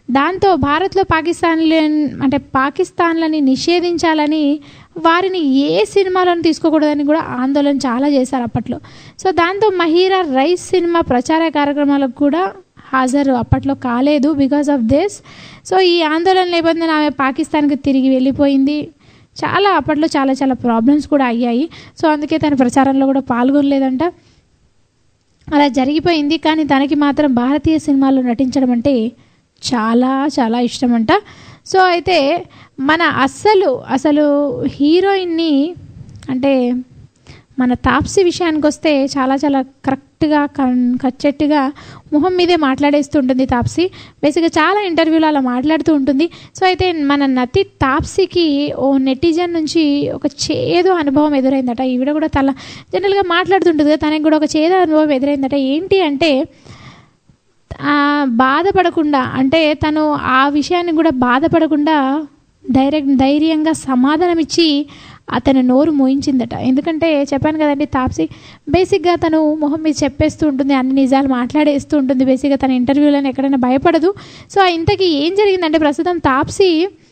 దాంతో భారత్లో పాకిస్తాన్ అంటే పాకిస్తాన్లని నిషేధించాలని వారిని ఏ సినిమాలను తీసుకోకూడదని కూడా ఆందోళన చాలా చేశారు అప్పట్లో సో దాంతో మహీరా రైస్ సినిమా ప్రచార కార్యక్రమాలకు కూడా హాజరు అప్పట్లో కాలేదు బికాస్ ఆఫ్ దిస్ సో ఈ ఆందోళన నేపథ్యంలో ఆమె పాకిస్తాన్కి తిరిగి వెళ్ళిపోయింది చాలా అప్పట్లో చాలా చాలా ప్రాబ్లమ్స్ కూడా అయ్యాయి సో అందుకే తన ప్రచారంలో కూడా పాల్గొనలేదంట అలా జరిగిపోయింది కానీ తనకి మాత్రం భారతీయ సినిమాల్లో నటించడం అంటే చాలా చాలా ఇష్టమంట సో అయితే మన అస్సలు అసలు హీరోయిన్ని అంటే మన తాప్సీ విషయానికి వస్తే చాలా చాలా కరెక్ట్గా కన్ కచ్చెట్టుగా మొహం మీదే మాట్లాడేస్తూ ఉంటుంది తాప్సీ బేసిక్గా చాలా ఇంటర్వ్యూలో అలా మాట్లాడుతూ ఉంటుంది సో అయితే మన నటి తాప్సీకి ఓ నెటిజన్ నుంచి ఒక చేదు అనుభవం ఎదురైందట ఈవిడ కూడా తల జనరల్గా మాట్లాడుతుంటుంది కదా తనకి కూడా ఒక చేదు అనుభవం ఎదురైందట ఏంటి అంటే ఆ, బాధపడకుండా అంటే తను ఆ విషయాన్ని కూడా బాధపడకుండా డైరెక్ట్ ధైర్యంగా సమాధానం ఇచ్చి అతను నోరు మోయించిందట ఎందుకంటే చెప్పాను కదండి తాప్సీ బేసిక్గా తను మొహం మీద చెప్పేస్తూ ఉంటుంది అన్ని నిజాలు మాట్లాడేస్తూ ఉంటుంది బేసిక్గా తన ఇంటర్వ్యూలను ఎక్కడైనా భయపడదు సో ఇంతకీ ఏం జరిగిందంటే ప్రస్తుతం తాప్సీ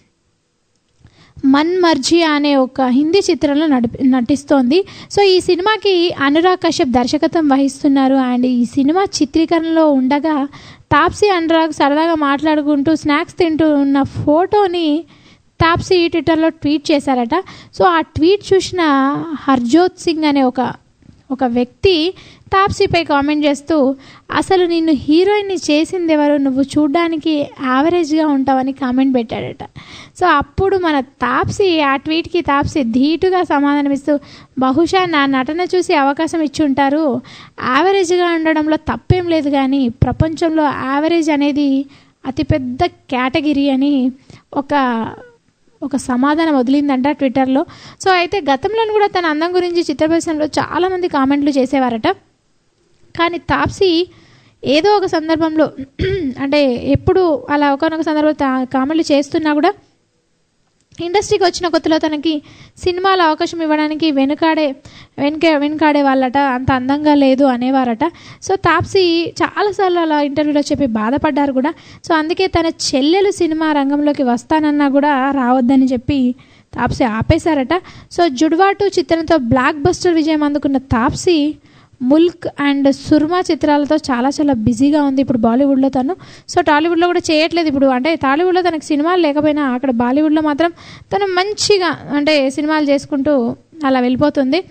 మన్ మర్జీ అనే ఒక హిందీ చిత్రంలో నడిపి నటిస్తోంది సో ఈ సినిమాకి అనురాగ్ కశ్యప్ దర్శకత్వం వహిస్తున్నారు అండ్ ఈ సినిమా చిత్రీకరణలో ఉండగా తాప్సీ అనురాగ్ సరదాగా మాట్లాడుకుంటూ స్నాక్స్ తింటూ ఉన్న ఫోటోని తాప్సీ ట్విట్టర్లో ట్వీట్ చేశారట సో ఆ ట్వీట్ చూసిన హర్జోత్ సింగ్ అనే ఒక ఒక వ్యక్తి తాప్సీపై కామెంట్ చేస్తూ అసలు నిన్ను హీరోయిన్ని చేసింది ఎవరు నువ్వు చూడ్డానికి యావరేజ్గా ఉంటావని కామెంట్ పెట్టాడట సో అప్పుడు మన తాప్సీ ఆ ట్వీట్కి తాప్సీ ధీటుగా సమాధానమిస్తూ బహుశా నా నటన చూసి అవకాశం ఇచ్చి ఉంటారు యావరేజ్గా ఉండడంలో తప్పేం లేదు కానీ ప్రపంచంలో యావరేజ్ అనేది అతిపెద్ద కేటగిరీ అని ఒక ఒక సమాధానం వదిలిందంట ట్విట్టర్లో సో అయితే గతంలో కూడా తన అందం గురించి చిత్ర పరిశ్రమలో చాలామంది కామెంట్లు చేసేవారట కానీ తాప్సీ ఏదో ఒక సందర్భంలో అంటే ఎప్పుడు అలా ఒకనొక సందర్భంలో తా- కామెంట్లు చేస్తున్నా కూడా ఇండస్ట్రీకి వచ్చిన కొత్తలో తనకి సినిమాలో అవకాశం ఇవ్వడానికి వెనుకాడే వెనుక వెనుకాడే వాళ్ళట అంత అందంగా లేదు అనేవారట సో తాప్సీ చాలాసార్లు అలా ఇంటర్వ్యూలో చెప్పి బాధపడ్డారు కూడా సో అందుకే తన చెల్లెలు సినిమా రంగంలోకి వస్తానన్నా కూడా రావద్దని చెప్పి తాప్సీ ఆపేశారట సో జుడ్వాటు చిత్రంతో బ్లాక్ బస్టర్ విజయం అందుకున్న తాప్సీ ముల్క్ అండ్ సుర్మా చిత్రాలతో చాలా చాలా బిజీగా ఉంది ఇప్పుడు బాలీవుడ్లో తను సో టాలీవుడ్లో కూడా చేయట్లేదు ఇప్పుడు అంటే టాలీవుడ్లో తనకు సినిమాలు లేకపోయినా అక్కడ బాలీవుడ్లో మాత్రం తను మంచిగా అంటే సినిమాలు చేసుకుంటూ అలా వెళ్ళిపోతుంది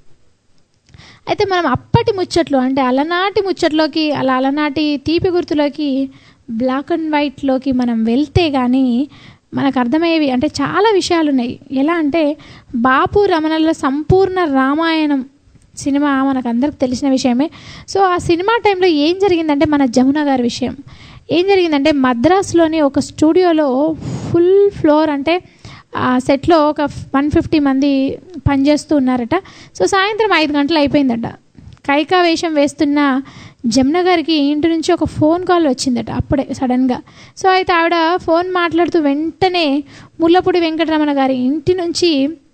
అయితే మనం అప్పటి ముచ్చట్లు అంటే అలనాటి ముచ్చట్లోకి అలా అలనాటి తీపి గుర్తులోకి బ్లాక్ అండ్ వైట్లోకి మనం వెళ్తే కానీ మనకు అర్థమయ్యేవి అంటే చాలా విషయాలు ఉన్నాయి ఎలా అంటే బాపు రమణల సంపూర్ణ రామాయణం సినిమా మనకు అందరికి తెలిసిన విషయమే సో ఆ సినిమా టైంలో ఏం జరిగిందంటే మన జమున గారి విషయం ఏం జరిగిందంటే మద్రాసులోని ఒక స్టూడియోలో ఫుల్ ఫ్లోర్ అంటే ఆ సెట్లో ఒక వన్ ఫిఫ్టీ మంది పనిచేస్తూ ఉన్నారట సో సాయంత్రం ఐదు గంటలు అయిపోయిందట కైకా వేషం వేస్తున్న జమున గారికి ఇంటి నుంచి ఒక ఫోన్ కాల్ వచ్చిందట అప్పుడే సడన్గా సో అయితే ఆవిడ ఫోన్ మాట్లాడుతూ వెంటనే ముల్లపూడి వెంకటరమణ గారి ఇంటి నుంచి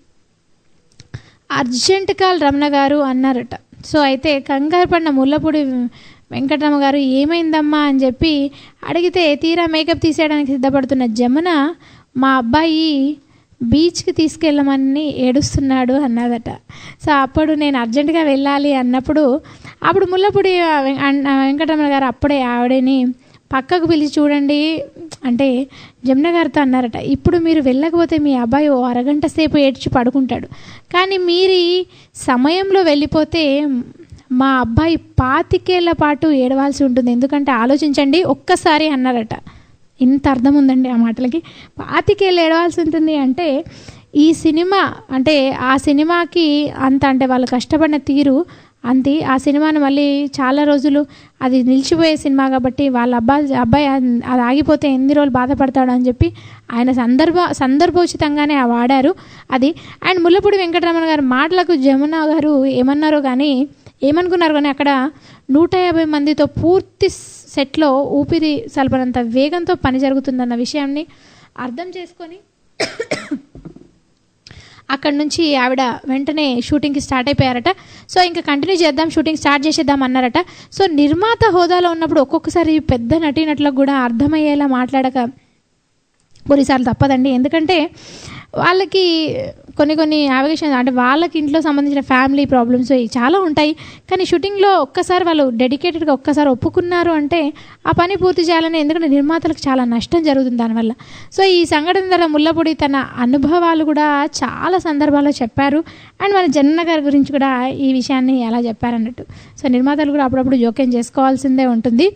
అర్జెంట్ కాల్ రమణ గారు అన్నారట సో అయితే కంగారు పడిన ముల్లపూడి వెంకటరమ గారు ఏమైందమ్మా అని చెప్పి అడిగితే తీరా మేకప్ తీసేయడానికి సిద్ధపడుతున్న జమున మా అబ్బాయి బీచ్కి తీసుకెళ్ళమని ఏడుస్తున్నాడు అన్నదట సో అప్పుడు నేను అర్జెంటుగా వెళ్ళాలి అన్నప్పుడు అప్పుడు ముల్లపూడి వెం- అన్న- వెంకటరమణ గారు అప్పుడే ఆవిడని పక్కకు పిలిచి చూడండి అంటే జమున గారితో అన్నారట ఇప్పుడు మీరు వెళ్ళకపోతే మీ అబ్బాయి ఓ అరగంట సేపు ఏడ్చి పడుకుంటాడు కానీ మీరు ఈ సమయంలో వెళ్ళిపోతే మా అబ్బాయి పాతికేళ్ల పాటు ఏడవాల్సి ఉంటుంది ఎందుకంటే ఆలోచించండి ఒక్కసారి అన్నారట ఇంత అర్థం ఉందండి ఆ మాటలకి పాతికేళ్ళు ఏడవాల్సి ఉంటుంది అంటే ఈ సినిమా అంటే ఆ సినిమాకి అంత అంటే వాళ్ళు కష్టపడిన తీరు అంతే ఆ సినిమాను మళ్ళీ చాలా రోజులు అది నిలిచిపోయే సినిమా కాబట్టి వాళ్ళ అబ్బాయి అబ్బాయి అన్- అది ఆగిపోతే ఎన్ని రోజులు బాధపడతాడు అని చెప్పి ఆయన సందర్భ సందర్భోచితంగానే ఆ వాడారు అది అండ్ ముల్లపూడి వెంకటరమణ గారి మాటలకు జమున గారు ఏమన్నారో కానీ ఏమనుకున్నారు కానీ అక్కడ నూట యాభై మందితో పూర్తి సెట్లో ఊపిరి సలపనంత వేగంతో పని జరుగుతుందన్న విషయాన్ని అర్థం చేసుకొని అక్కడ నుంచి ఆవిడ వెంటనే షూటింగ్కి స్టార్ట్ అయిపోయారట సో ఇంకా కంటిన్యూ చేద్దాం షూటింగ్ స్టార్ట్ చేసేద్దాం అన్నారట సో నిర్మాత హోదాలో ఉన్నప్పుడు ఒక్కొక్కసారి పెద్ద నటీనటులకు కూడా అర్థమయ్యేలా మాట్లాడక కొన్నిసార్లు తప్పదండి ఎందుకంటే వాళ్ళకి కొన్ని కొన్ని అవగేషన్ అంటే వాళ్ళకి ఇంట్లో సంబంధించిన ఫ్యామిలీ ప్రాబ్లమ్స్ ఇవి చాలా ఉంటాయి కానీ షూటింగ్లో ఒక్కసారి వాళ్ళు డెడికేటెడ్గా ఒక్కసారి ఒప్పుకున్నారు అంటే ఆ పని పూర్తి చేయాలని ఎందుకంటే నిర్మాతలకు చాలా నష్టం జరుగుతుంది దానివల్ల సో ఈ సంఘటన ద్వారా ముల్లపొడి తన అనుభవాలు కూడా చాలా సందర్భాల్లో చెప్పారు అండ్ మన జన్న గారి గురించి కూడా ఈ విషయాన్ని ఎలా చెప్పారన్నట్టు సో నిర్మాతలు కూడా అప్పుడప్పుడు జోక్యం చేసుకోవాల్సిందే ఉంటుంది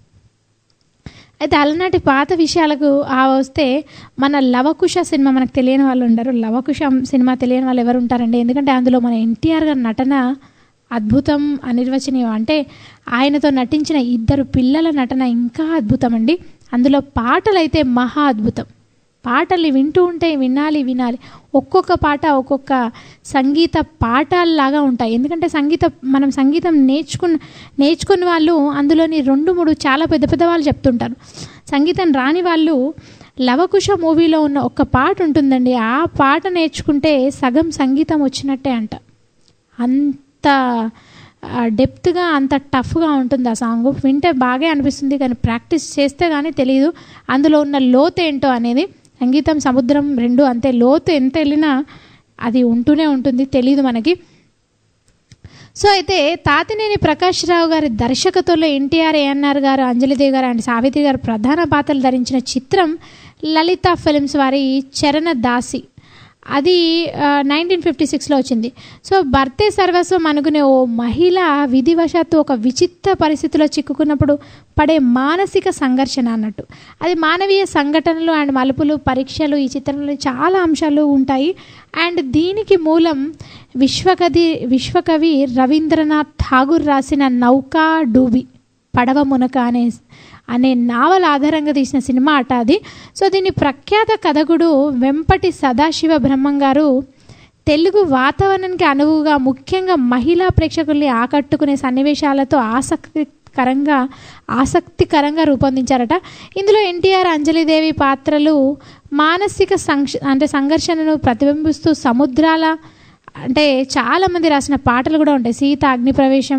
అయితే అలనాటి పాత విషయాలకు ఆ వస్తే మన లవకుశ సినిమా మనకు తెలియని వాళ్ళు ఉండరు లవకుశ సినిమా తెలియని వాళ్ళు ఎవరు ఉంటారండి ఎందుకంటే అందులో మన ఎన్టీఆర్ గారి నటన అద్భుతం అనిర్వచనీయం అంటే ఆయనతో నటించిన ఇద్దరు పిల్లల నటన ఇంకా అద్భుతం అండి అందులో పాటలు అయితే మహా అద్భుతం పాటలు వింటూ ఉంటే వినాలి వినాలి ఒక్కొక్క పాట ఒక్కొక్క సంగీత పాఠాలలాగా ఉంటాయి ఎందుకంటే సంగీత మనం సంగీతం నేర్చుకున్న నేర్చుకున్న వాళ్ళు అందులోని రెండు మూడు చాలా పెద్ద పెద్ద వాళ్ళు చెప్తుంటారు సంగీతం రాని వాళ్ళు లవకుశ మూవీలో ఉన్న ఒక పాట ఉంటుందండి ఆ పాట నేర్చుకుంటే సగం సంగీతం వచ్చినట్టే అంట అంత డెప్త్గా అంత టఫ్గా ఉంటుంది ఆ సాంగ్ వింటే బాగా అనిపిస్తుంది కానీ ప్రాక్టీస్ చేస్తే కానీ తెలియదు అందులో ఉన్న లోతు ఏంటో అనేది సంగీతం సముద్రం రెండు అంతే లోతు ఎంత వెళ్ళినా అది ఉంటూనే ఉంటుంది తెలియదు మనకి సో అయితే తాతినేని ప్రకాష్ రావు గారి దర్శకత్వంలో ఎన్టీఆర్ ఏఎన్ఆర్ గారు అంజలిదేవి గారు అండ్ సావిత్రి గారు ప్రధాన పాత్రలు ధరించిన చిత్రం లలిత ఫిలిమ్స్ వారి చరణ దాసి అది నైన్టీన్ ఫిఫ్టీ సిక్స్లో వచ్చింది సో భర్తే సర్వస్వం అనుకునే ఓ మహిళ విధివశాత్తు ఒక విచిత్ర పరిస్థితిలో చిక్కుకున్నప్పుడు పడే మానసిక సంఘర్షణ అన్నట్టు అది మానవీయ సంఘటనలు అండ్ మలుపులు పరీక్షలు ఈ చిత్రంలో చాలా అంశాలు ఉంటాయి అండ్ దీనికి మూలం విశ్వకవి విశ్వకవి రవీంద్రనాథ్ ఠాగూర్ రాసిన నౌకా డూబి పడవ మునక అనే అనే నావల్ ఆధారంగా తీసిన సినిమా అట అది సో దీని ప్రఖ్యాత కథకుడు వెంపటి సదాశివ బ్రహ్మం గారు తెలుగు వాతావరణానికి అనువుగా ముఖ్యంగా మహిళా ప్రేక్షకుల్ని ఆకట్టుకునే సన్నివేశాలతో ఆసక్తికరంగా ఆసక్తికరంగా రూపొందించారట ఇందులో ఎన్టీఆర్ అంజలిదేవి పాత్రలు మానసిక సంక్ష అంటే సంఘర్షణను ప్రతిబింబిస్తూ సముద్రాల అంటే చాలామంది రాసిన పాటలు కూడా ఉంటాయి సీత అగ్నిప్రవేశం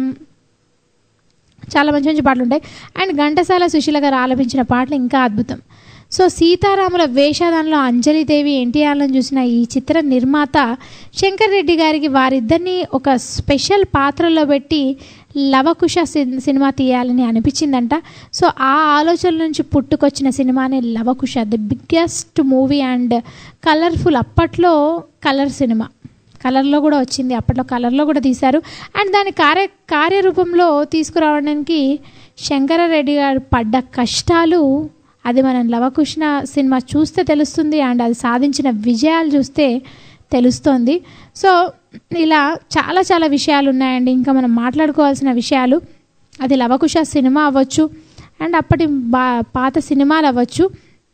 చాలా మంచి మంచి పాటలు ఉంటాయి అండ్ ఘంటసాల సుశీల గారు ఆలపించిన పాటలు ఇంకా అద్భుతం సో సీతారాముల వేషధానంలో అంజలిదేవి ఎన్టీఆర్లను చూసిన ఈ చిత్ర నిర్మాత శంకర్ రెడ్డి గారికి వారిద్దరిని ఒక స్పెషల్ పాత్రలో పెట్టి లవకుశ సినిమా తీయాలని అనిపించిందంట సో ఆ ఆలోచన నుంచి పుట్టుకొచ్చిన సినిమానే Lavakusa the biggest movie and colourful అప్పట్లో కలర్ సినిమా కలర్లో కూడా వచ్చింది అప్పట్లో కలర్లో కూడా తీశారు అండ్ దాని కార్య కార్యరూపంలో తీసుకురావడానికి శంకరారెడ్డి గారు పడ్డ కష్టాలు అది మనం లవకృష్ణ సినిమా చూస్తే తెలుస్తుంది అండ్ అది సాధించిన విజయాలు చూస్తే తెలుస్తోంది సో ఇలా చాలా చాలా విషయాలు ఉన్నాయండి ఇంకా మనం మాట్లాడుకోవాల్సిన విషయాలు అది లవకుశ సినిమా అవ్వచ్చు అండ్ అప్పటి బా పాత సినిమాలు అవ్వచ్చు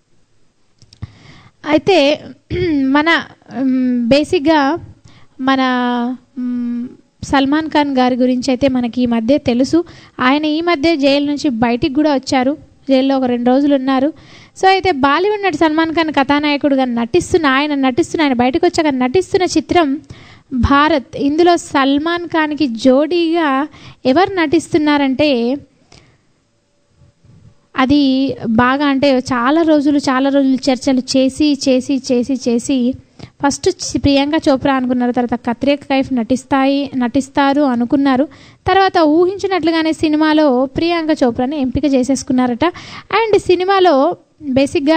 అయితే మన బేసిక్గా మన సల్మాన్ ఖాన్ గారి గురించి అయితే మనకి ఈ మధ్య తెలుసు ఆయన ఈ మధ్య జైలు నుంచి బయటికి కూడా వచ్చారు జైల్లో ఒక రెండు రోజులు ఉన్నారు సో అయితే బాలీవుడ్ నటి సల్మాన్ ఖాన్ కథానాయకుడుగా నటిస్తున్న ఆయన నటిస్తున్న ఆయన బయటకు వచ్చాక నటిస్తున్న చిత్రం భారత్ ఇందులో సల్మాన్ ఖాన్కి జోడీగా ఎవరు నటిస్తున్నారంటే అది బాగా అంటే చాలా రోజులు చాలా రోజులు చర్చలు చేసి చేసి చేసి చేసి ఫస్ట్ ప్రియాంక చోప్రా అనుకున్నారు తర్వాత కత్రిక కైఫ్ నటిస్తాయి నటిస్తారు అనుకున్నారు తర్వాత ఊహించినట్లుగానే సినిమాలో ప్రియాంక చోప్రాని ఎంపిక చేసేసుకున్నారట అండ్ సినిమాలో బేసిక్గా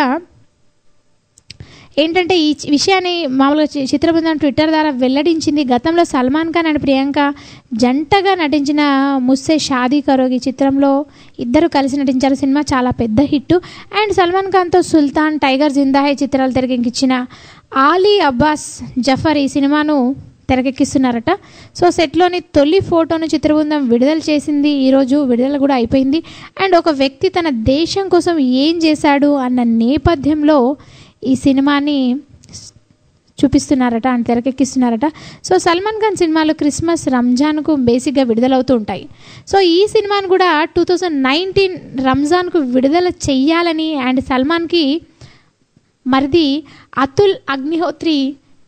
ఏంటంటే ఈ విషయాన్ని మామూలుగా చిత్రబృందం ట్విట్టర్ ద్వారా వెల్లడించింది గతంలో సల్మాన్ ఖాన్ అండ్ ప్రియాంక జంటగా నటించిన ముస్సే షాదీ కరోగి చిత్రంలో ఇద్దరు కలిసి నటించారు సినిమా చాలా పెద్ద హిట్ అండ్ సల్మాన్ ఖాన్తో సుల్తాన్ టైగర్ జిందాహే చిత్రాలు తెరకెక్కించిన ఆలీ అబ్బాస్ జఫర్ ఈ సినిమాను తెరకెక్కిస్తున్నారట సో సెట్లోని తొలి ఫోటోను చిత్రబృందం విడుదల చేసింది ఈరోజు విడుదల కూడా అయిపోయింది అండ్ ఒక వ్యక్తి తన దేశం కోసం ఏం చేశాడు అన్న నేపథ్యంలో ఈ సినిమాని చూపిస్తున్నారట అండ్ తెరకెక్కిస్తున్నారట సో సల్మాన్ ఖాన్ సినిమాలు క్రిస్మస్ రంజాన్కు బేసిక్గా విడుదలవుతూ ఉంటాయి సో ఈ సినిమాను కూడా టూ థౌజండ్ నైన్టీన్ రంజాన్కు విడుదల చెయ్యాలని అండ్ సల్మాన్కి మరిది అతుల్ అగ్నిహోత్రి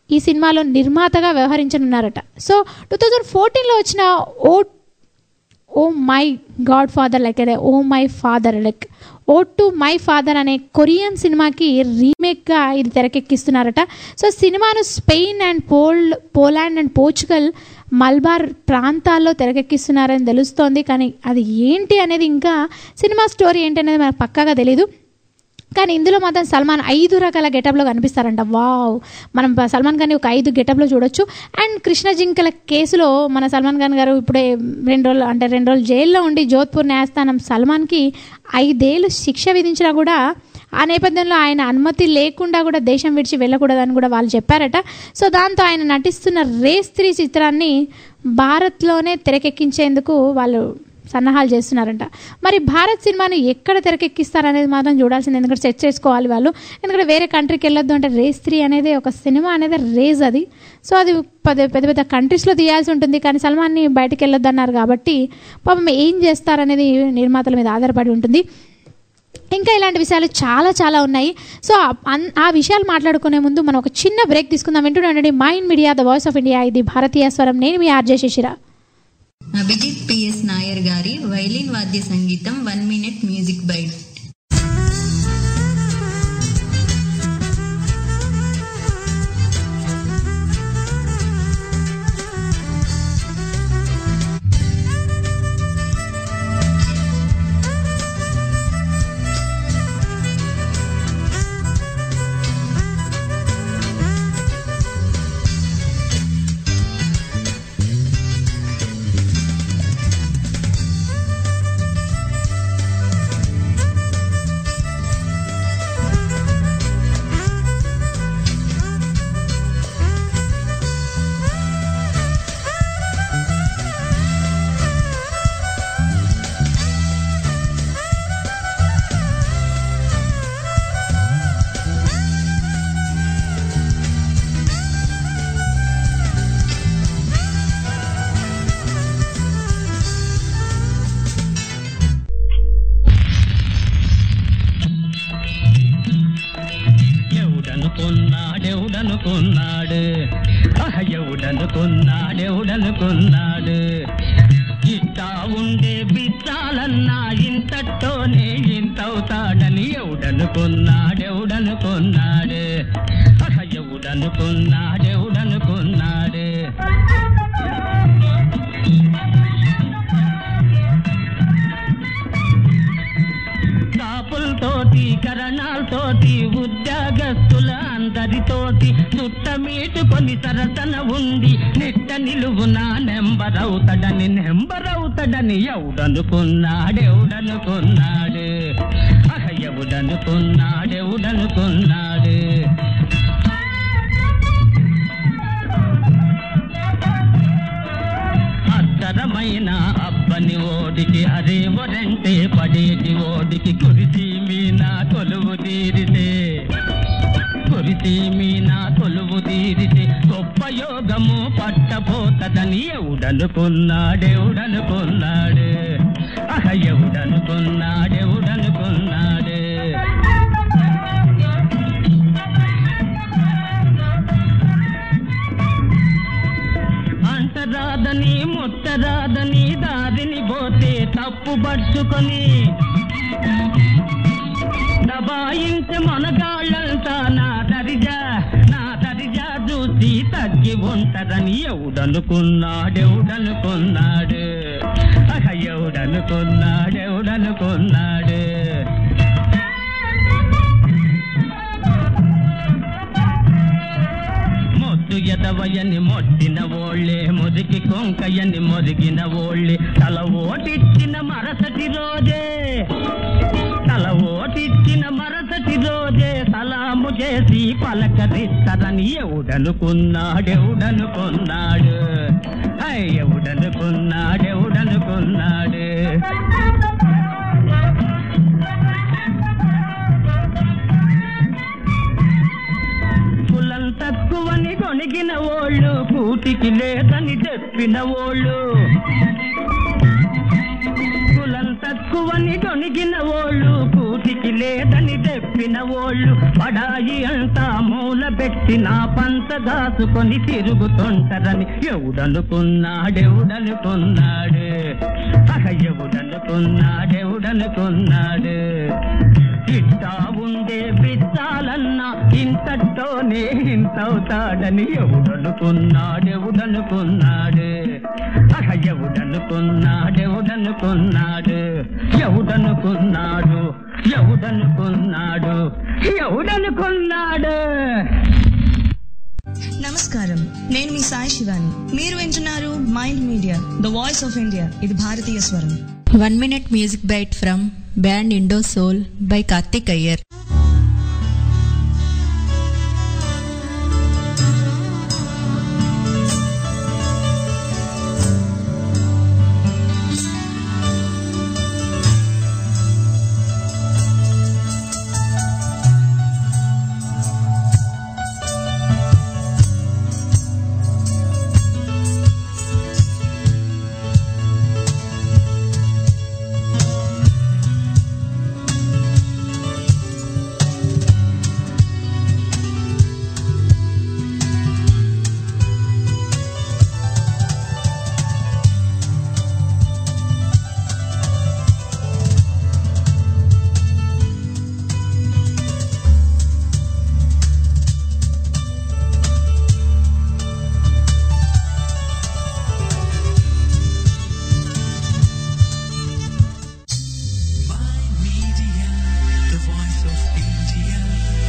ఈ సినిమాలో నిర్మాతగా వ్యవహరించనున్నారట సో టూ థౌజండ్ ఫోర్టీన్లో వచ్చిన oh oh my God father like అదే oh my father like oh to my father అనే కొరియన్ సినిమాకి రీమేక్గా ఇది తెరకెక్కిస్తున్నారట సో సినిమాను స్పెయిన్ అండ్ పోల్ పోలాండ్ అండ్ పోర్చుగల్ మల్బార్ ప్రాంతాల్లో తెరకెక్కిస్తున్నారని తెలుస్తోంది కానీ అది ఏంటి అనేది ఇంకా సినిమా స్టోరీ ఏంటి అనేది మనకు పక్కాగా తెలీదు కానీ ఇందులో మాత్రం సల్మాన్ ఐదు రకాల గెటప్లో కనిపిస్తారంట వావ్ మనం ప- సల్మాన్ ఖాన్ని ఒక ఐదు గెటప్లో చూడొచ్చు అండ్ కృష్ణ జింకల కేసులో మన సల్మాన్ ఖాన్ గారు ఇప్పుడే రెండు రోజులు అంటే రెండు రోజులు జైల్లో ఉండి జోధ్పూర్ న్యాయస్థానం సల్మాన్కి ఐదేళ్ళు శిక్ష విధించినా కూడా ఆ నేపథ్యంలో ఆయన అనుమతి లేకుండా కూడా దేశం విడిచి వెళ్ళకూడదని కూడా వాళ్ళు చెప్పారట సో దాంతో ఆయన నటిస్తున్న రేస్ త్రీ చిత్రాన్ని భారత్లోనే తెరకెక్కించేందుకు వాళ్ళు సన్నాహాలు చేస్తున్నారంట మరి భారత్ సినిమాను ఎక్కడ తెరకెక్కిస్తారనేది మాత్రం చూడాల్సింది ఎందుకంటే సెట్ చేసుకోవాలి వాళ్ళు ఎందుకంటే వేరే కంట్రీకి వెళ్ళొద్దు అంటే రేస్ త్రీ అనేది ఒక సినిమా అనేది రేజ్ అది సో అది పెద్ద పెద్ద పెద్ద కంట్రీస్లో తీయాల్సి ఉంటుంది కానీ సల్మాన్ని బయటకు వెళ్ళొద్దు అన్నారు కాబట్టి పాపం ఏం చేస్తారనేది నిర్మాతల మీద ఆధారపడి ఉంటుంది ఇంకా ఇలాంటి విషయాలు చాలా చాలా ఉన్నాయి సో ఆ- అన్- ఆ విషయాలు మాట్లాడుకునే ముందు మనం ఒక చిన్న బ్రేక్ తీసుకుందాం వింటుండండి Mind media the voice of India ఇది భారతీయ స్వరం నేను మీ ఆర్జే శిశిర అభిజిత్ పిఎస్ నాయర్ గారి వైలిన్ వాద్య సంగీతం వన్ మినిట్ మ్యూజిక్ బైట్ ఎవడనుకున్నాడెవడనుకున్నాడు ఆహ్, ఎవడనుకున్నాడెవడనుకున్నాడు ఇట్టా ఉండే బిచ్చాలన్నా ఇంతటోనే ఇంతవుతాడని ఎవడనుకున్నాడెవడనుకున్నాడు ఆహ్, ఎవడనుకున్నాడెవడనుకున్నాడు కాపులతోటి కరణాలతోటి ఉద్యోగస్తుల అందరితోటి చుట్టమీటుకొని సరసన ఉంది నిట్ట నిలువున నెంబరవుతాడని నెంబరవుతాడని ఎవడనుకున్నాడెవడనుకున్నాడు అహ ఎవడనుకున్నాడెవడనుకున్నాడు అత్తరమైన అబ్బని ఓడికి అరే వరంటే పడేటి ఓడికి కురిసి మీనా కొలువు తీరితే కురిసి మీనా కొలువు తీరితే గొప్ప యోగము పట్టపోతదని ఎవడనుకున్నాడెవడనుకున్నాడు అహ ఎవడనుకున్నాడెవడనుకున్నాడు అంటరాదని ముట్టరాదని దారిని పోతే తప్పు పట్టుకొని దబాయించి మనగాళ్ళంతా నా దరిజా నా దరిజా చూసి తగ్గి ఉంటదని ఎవడనుకున్నాడెవడనుకున్నాడు అహ ఎవడనుకున్నాడెవడనుకున్నాడు మొద్దు ఎదవయని మొట్టిన ఓళ్ళే మురికి కొంకయని మొరిగిన ఓళ్ళే తల ఓటిచ్చిన మరసటి రోజే తల ఓటిచ్చిన మరసటి రోజే సలాము చేసి పలకరిస్తారని ఎవడనుకున్నాడెవడనుకున్నాడు హై, ఎవడనుకున్నాడెవడనుకున్నాడు కులం తక్కువని కొనిగిన ఓళ్ళు కూటికి లేదని చెప్పిన ఓళ్ళు కులం తక్కువని కొనిగిన ఓళ్ళు కూటి కూటికి లేదని చెప్పిన ఓళ్ళు పడాయి అంతా మూల పెట్టి నా పంచ దాసుకొని తిరుగుతుంటారని ఎవడనుకున్నాడెవడనుకున్నాడు అహ ఎవడనుకున్నాడెవడనుకున్నాడు ఇట్టా ఉండే బిచ్చాలన్నా ఇంతటోనే ఇంతవుతాడని ఎవడనుకున్నాడెవడనుకున్నాడు అహ ఎవడనుకున్నాడెవడనుకున్నాడు ఎవడనుకున్నాడు ఎవడనుకున్నాడు ఎవడనుకున్నాడు నమస్కారం నేను మీ సాయి శివాని మీరు వింటున్నారు mind media the voice of India ఇది భారతీయ స్వరం one minute music bite from band Indo Soul by Karthik Iyer The voice of India.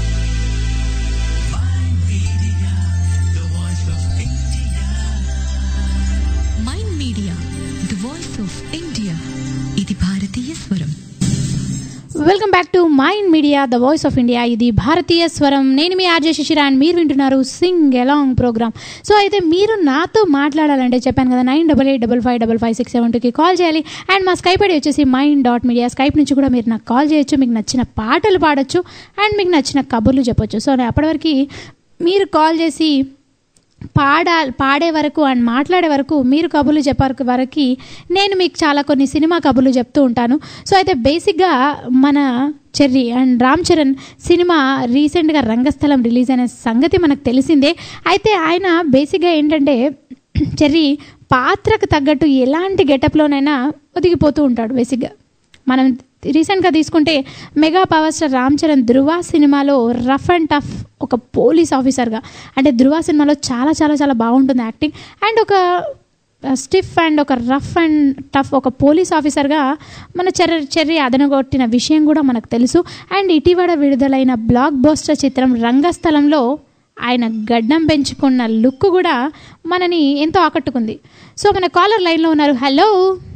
My media, the voice of India. Mind media the voice of India ఇది భారతీయ స్వరం welcome back to mind media the voice of India ఇది భారతీయ స్వరం నేను మీ R J Shishira and మీరు వింటున్నారు సింగ్ ఎలాంగ్ ప్రోగ్రామ్ సో అయితే మీరు నాతో మాట్లాడాలంటే చెప్పాను కదా nine double eight double five double five six seven టూకి కాల్ చేయాలి అండ్ మా స్కైప్ ఐడి వచ్చేసి మైండ్ డాట్ మీడియా స్కైప్ నుంచి కూడా మీరు నాకు కాల్ చేయొచ్చు మీకు నచ్చిన పాటలు పాడొచ్చు అండ్ మీకు నచ్చిన కబుర్లు చెప్పొచ్చు సో అప్పటివరకు మీరు కాల్ చేసి పాడా పాడే వరకు అండ్ మాట్లాడే వరకు మీరు కబుర్లు చెప్పే వరకు నేను మీకు చాలా కొన్ని సినిమా కబుర్లు చెప్తూ ఉంటాను సో అయితే బేసిక్గా మన Cherry and Ram Charan cinema రీసెంట్గా రంగస్థలం రిలీజ్ అయిన సంగతి మనకు తెలిసిందే అయితే ఆయన బేసిక్గా ఏంటంటే చెర్రీ పాత్రకు తగ్గట్టు ఎలాంటి గెటప్లోనైనా ఒదిగిపోతూ ఉంటాడు బేసిక్గా మనం రీసెంట్గా తీసుకుంటే mega power star Ram Charan Dhruva సినిమాలో రఫ్ అండ్ టఫ్ ఒక పోలీస్ ఆఫీసర్గా అంటే ధృవ సినిమాలో చాలా చాలా చాలా బాగుంటుంది యాక్టింగ్ అండ్ ఒక స్టిఫ్ అండ్ ఒక రఫ్ అండ్ టఫ్ ఒక పోలీస్ ఆఫీసర్గా మన చెర్ర చెర్రి అదనగొట్టిన విషయం కూడా మనకు తెలుసు అండ్ ఇటీవల విడుదలైన బ్లాక్ బోస్టర్ చిత్రం రంగస్థలంలో ఆయన గడ్డం పెంచుకున్న లుక్ కూడా మనని ఎంతో ఆకట్టుకుంది సో మన కాలర్ లైన్లో ఉన్నారు హలో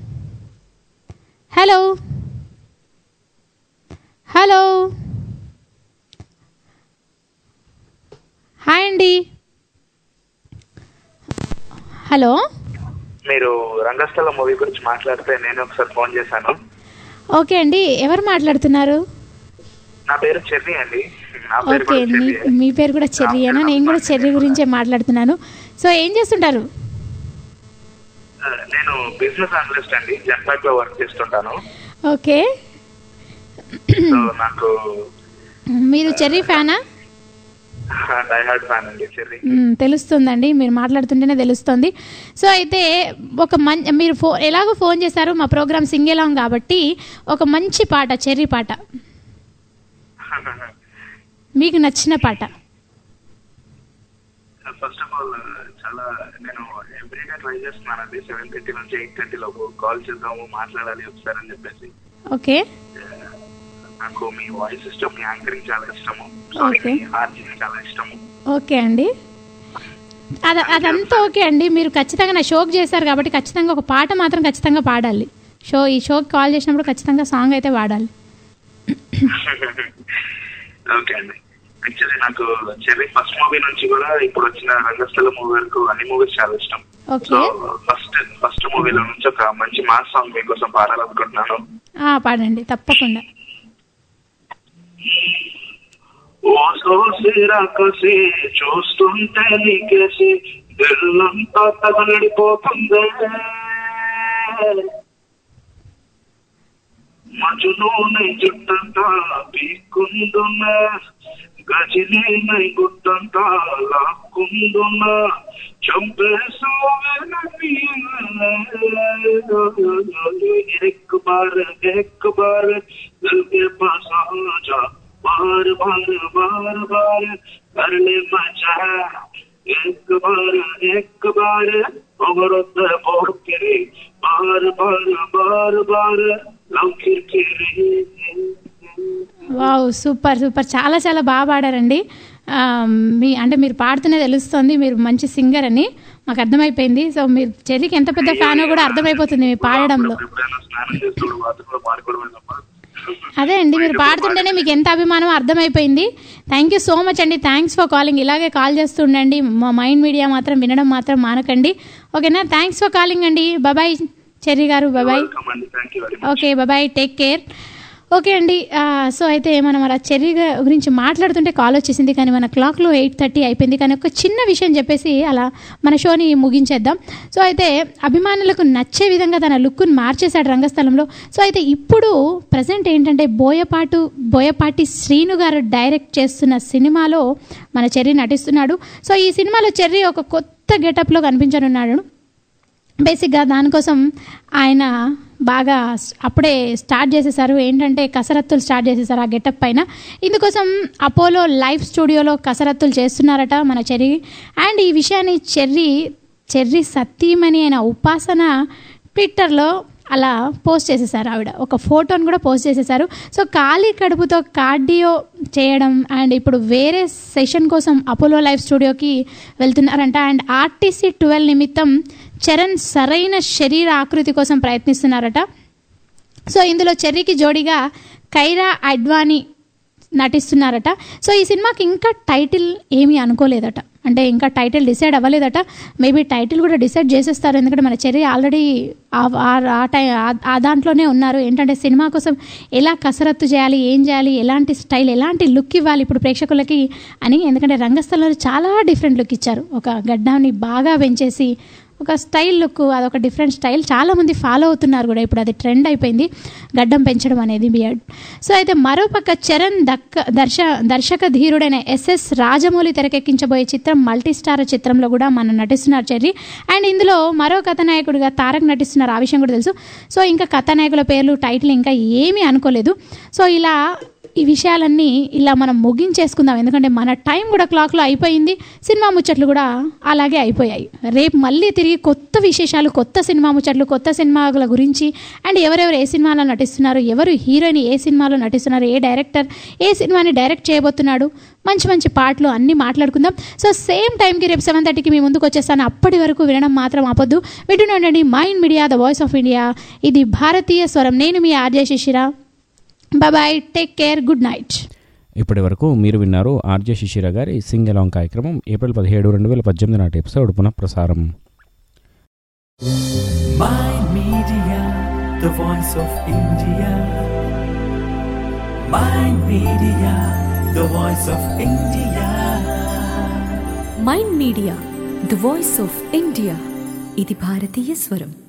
హలో హలో హాయ్ అండి హలో మీరు రంగస్థలం మూవీ గురించి మాట్లాడితే నేను ఒకసారి ఫోన్ చేశాను ఓకే అండి ఎవరు మాట్లాడుతున్నారు నా పేరు చెర్రీ అండి నా పేరు ఓకే కూడా మీ చెర్రీ మీ పేరు కూడా చెర్రీయేనా నేను కూడా చెర్రీ గురించే మాట్లాడుతున్నాను సో ఏం చేస్తుంటారు నేను బిజినెస్ అనలిస్ట్ అండి జెన్పాక్ లో వర్క్ చేస్తుంటాను ఓకే సో నాకు మీరు చెర్రీ ఫ్యానా డైహార్డ్ ఫ్యాన్ అండి చెర్రీ మ్మ్, తెలుస్తుందండి మీరు మాట్లాడుతుంటేనే తెలుస్తుంది సో అయితే ఒక మం మీరు ఫో ఎలాగో ఫోన్ చేశారు మా ప్రోగ్రామ్ సింగేలాం కాబట్టి ఒక మంచి పాట చెర్రీ పాట మీకు నచ్చిన పాట ఫస్ట్ ఆఫ్ ఆల్ చాలా నేను ఎవ్రీడే ట్రై చేస్తున్నానండి సెవెన్ థర్టీ నుంచి ఎయిట్ థర్టీ లోపు కాల్ చేద్దాము మాట్లాడాలి ఒకసారి అని చెప్పేసి ఓకే నాకు మీ వాయిస్ ఇష్టం మీ యాంకరింగ్ చాలా ఇష్టము సారీ Okay. మీ ఆర్జింగ్ చాలా ఇష్టము ఓకే అండి అది అదంతా ఓకే అండి మీరు ఖచ్చితంగా నా షోకి చేశారు కాబట్టి ఖచ్చితంగా ఒక పాట మాత్రం ఖచ్చితంగా పాడాలి షో ఈ షోకి కాల్ చేసినప్పుడు ఖచ్చితంగా సాంగ్ అయితే పాడాలి ఓకే అండి యాక్చువల్లీ నాకు చెర్రీ ఫస్ట్ మూవీ నుంచి కూడా ఇప్పుడు వచ్చిన రంగస్థల మూవీ వరకు అన్ని మూవీస్ చాలా ఇష్టం సో ఓకే ఫస్ట్ ఫస్ట్ మూవీలో నుంచి ఒక మంచి మాస్ సాంగ్ మీకోసం పాడాలనుకుంటున్నాను ఆ, పాడండి తప్పకుండా ఓ సోసిరాకసి చూస్తుంటే నీకేసి దిల్లంతా తగలడిపోతుంది మజులోని జుట్టంతా పీక్కుందున్న గజిలేనై గుట్టంతా లాక్కుందున్న चंपेसो एक बार एक बार दिल के पास आ जा बार बार बार बार कर ले मचा एक बार एक बार अवरत पोकिरी बार बार बार बार लव किरकिरी వావ్ సూపర్ సూపర్ చాలా చాలా బాగా పాడారండి ఆ, మీ అంటే మీరు పాడుతూనే తెలుస్తుంది మీరు మంచి సింగర్ అని మాకు అర్థమైపోయింది సో మీరు చెల్లికి ఎంత పెద్ద ఫ్యానో కూడా అర్థమైపోతుంది మీ పాడడంలో స్నానం చేస్తుడు బాత్రూంలో పాడుకోవడమే తప్ప అదే అండి మీరు పాడుతుంటేనే మీకు ఎంత అభిమానం అర్థమైపోయింది థ్యాంక్ యూ సో మచ్ అండి థ్యాంక్స్ ఫర్ కాలింగ్ ఇలాగే కాల్ చేస్తూ ఉండండి మా మైండ్ మీడియా మాత్రం వినడం మాత్రం మానకండి ఓకేనా థ్యాంక్స్ ఫర్ కాలింగ్ అండి బాబాయ్ చెర్రీ గారు బాబాయ్ థ్యాంక్ యూ వెరీ ఓకే బాబాయ్ టేక్ కేర్ ఓకే అండి ఆ, సో అయితే మనం అలా చెర్రీ గా- గురించి మాట్లాడుతుంటే కాల్ వచ్చేసింది కానీ మన క్లాక్లో ఎయిట్ థర్టీ అయిపోయింది కానీ ఒక చిన్న విషయం చెప్పేసి అలా మన షోని ముగించేద్దాం సో అయితే అభిమానులకు నచ్చే విధంగా తన లుక్ను మార్చేశాడు రంగస్థలంలో సో అయితే ఇప్పుడు ప్రజెంట్ ఏంటంటే బోయపాటు బోయపాటి శ్రీను గారు డైరెక్ట్ చేస్తున్న సినిమాలో మన చెర్రీ నటిస్తున్నాడు సో ఈ సినిమాలో చెర్రీ ఒక కొత్త గెటప్లో కనిపించనున్నాడు బేసిక్గా దానికోసం ఆయన బాగా స్- అప్పుడే స్టార్ట్ చేసేసారు ఏంటంటే కసరత్తులు స్టార్ట్ చేసేసారు ఆ గెటప్ పైన ఇందుకోసం అపోలో లైవ్ స్టూడియోలో కసరత్తులు చేస్తున్నారట మన చెర్రీ అండ్ ఈ విషయాన్ని చెర్రీ చెర్రీ సతీమణి అయిన ఉపాసన ట్విట్టర్లో అలా పోస్ట్ చేసేసారు ఆవిడ ఒక ఫోటోని కూడా పోస్ట్ చేసేసారు సో ఖాళీ కడుపుతో కార్డియో చేయడం అండ్ ఇప్పుడు వేరే సెషన్ కోసం అపోలో లైవ్ స్టూడియోకి వెళ్తున్నారంట అండ్ ఆర్టీసీ ట్వెల్వ్ నిమిత్తం చరణ్ సరైన శరీర ఆకృతి కోసం ప్రయత్నిస్తున్నారట సో ఇందులో చెర్రీకి జోడిగా కైరా అడ్వానీ నటిస్తున్నారట సో ఈ సినిమాకి ఇంకా టైటిల్ ఏమీ అనుకోలేదట అంటే ఇంకా టైటిల్ డిసైడ్ అవ్వలేదట మేబీ టైటిల్ కూడా డిసైడ్ చేసేస్తారు ఎందుకంటే మన చెర్రీ ఆల్రెడీ ఆ- ఆ- ఆ టై ఆ- ఆ దాంట్లోనే ఉన్నారు ఏంటంటే సినిమా కోసం ఎలా కసరత్తు చేయాలి ఏం చేయాలి ఎలాంటి స్టైల్ ఎలాంటి లుక్ ఇవ్వాలి ఇప్పుడు ప్రేక్షకులకి అని ఎందుకంటే రంగస్థలంలో చాలా డిఫరెంట్ లుక్ ఇచ్చారు ఒక గడ్డాన్ని బాగా పెంచేసి ఒక స్టైల్ లుక్ అదొక డిఫరెంట్ స్టైల్ చాలా మంది ఫాలో అవుతున్నారు కూడా ఇప్పుడు అది ట్రెండ్ అయిపోయింది గడ్డం పెంచడం అనేది బియర్డ్ సో అయితే మరోపక్క చరణ్ దక్క దర్శ దర్శక ధీరుడైన ఎస్ఎస్ రాజమౌళి తెరకెక్కించబోయే చిత్రం మల్టీ స్టార్ చిత్రంలో కూడా మనం నటిస్తున్నారు చెర్రీ అండ్ ఇందులో మరో కథానాయకుడిగా తారక్ నటిస్తున్నారు ఆ విషయం కూడా తెలుసు సో ఇంకా కథానాయకుల పేర్లు టైటిల్ ఇంకా ఏమీ అనుకోలేదు సో ఇలా ఈ విషయాలన్నీ ఇలా మనం ముగించేసుకుందాం ఎందుకంటే మన టైం కూడా క్లాక్లో అయిపోయింది సినిమా ముచ్చట్లు కూడా అలాగే అయిపోయాయి రేపు మళ్ళీ తిరిగి కొత్త విశేషాలు కొత్త సినిమా ముచ్చట్లు కొత్త సినిమాల గురించి అండ్ ఎవరెవరు ఏ సినిమాలో నటిస్తున్నారు ఎవరు హీరోయిన్ ఏ సినిమాలో నటిస్తున్నారు ఏ డైరెక్టర్ ఏ సినిమాని డైరెక్ట్ చేయబోతున్నాడు మంచి మంచి పాటలు అన్నీ మాట్లాడుకుందాం సో సేమ్ టైంకి రేపు సెవెన్ థర్టీకి మీ ముందుకు వచ్చేస్తాను అప్పటి వరకు వినడం మాత్రం ఆపొద్దు వింటూనే ఉండండి mind media the voice of India ఇది భారతీయ స్వరం నేను మీ RJ Shishira bye take care good night ఇప్పటి వరకు మీరు విన్నారు ఆర్జే శిశిర గారి సింగ్ అలాంగ్ కార్యక్రమం ఏప్రిల్ పదిహేడు రెండు వేల పద్దెనిమిది నాటి ఎపిసోడ్ పునః ప్రసారం Mind Media, the voice of India. Mind Media, the voice of India. Mind media the voice of India ఇది భారతీయ స్వరం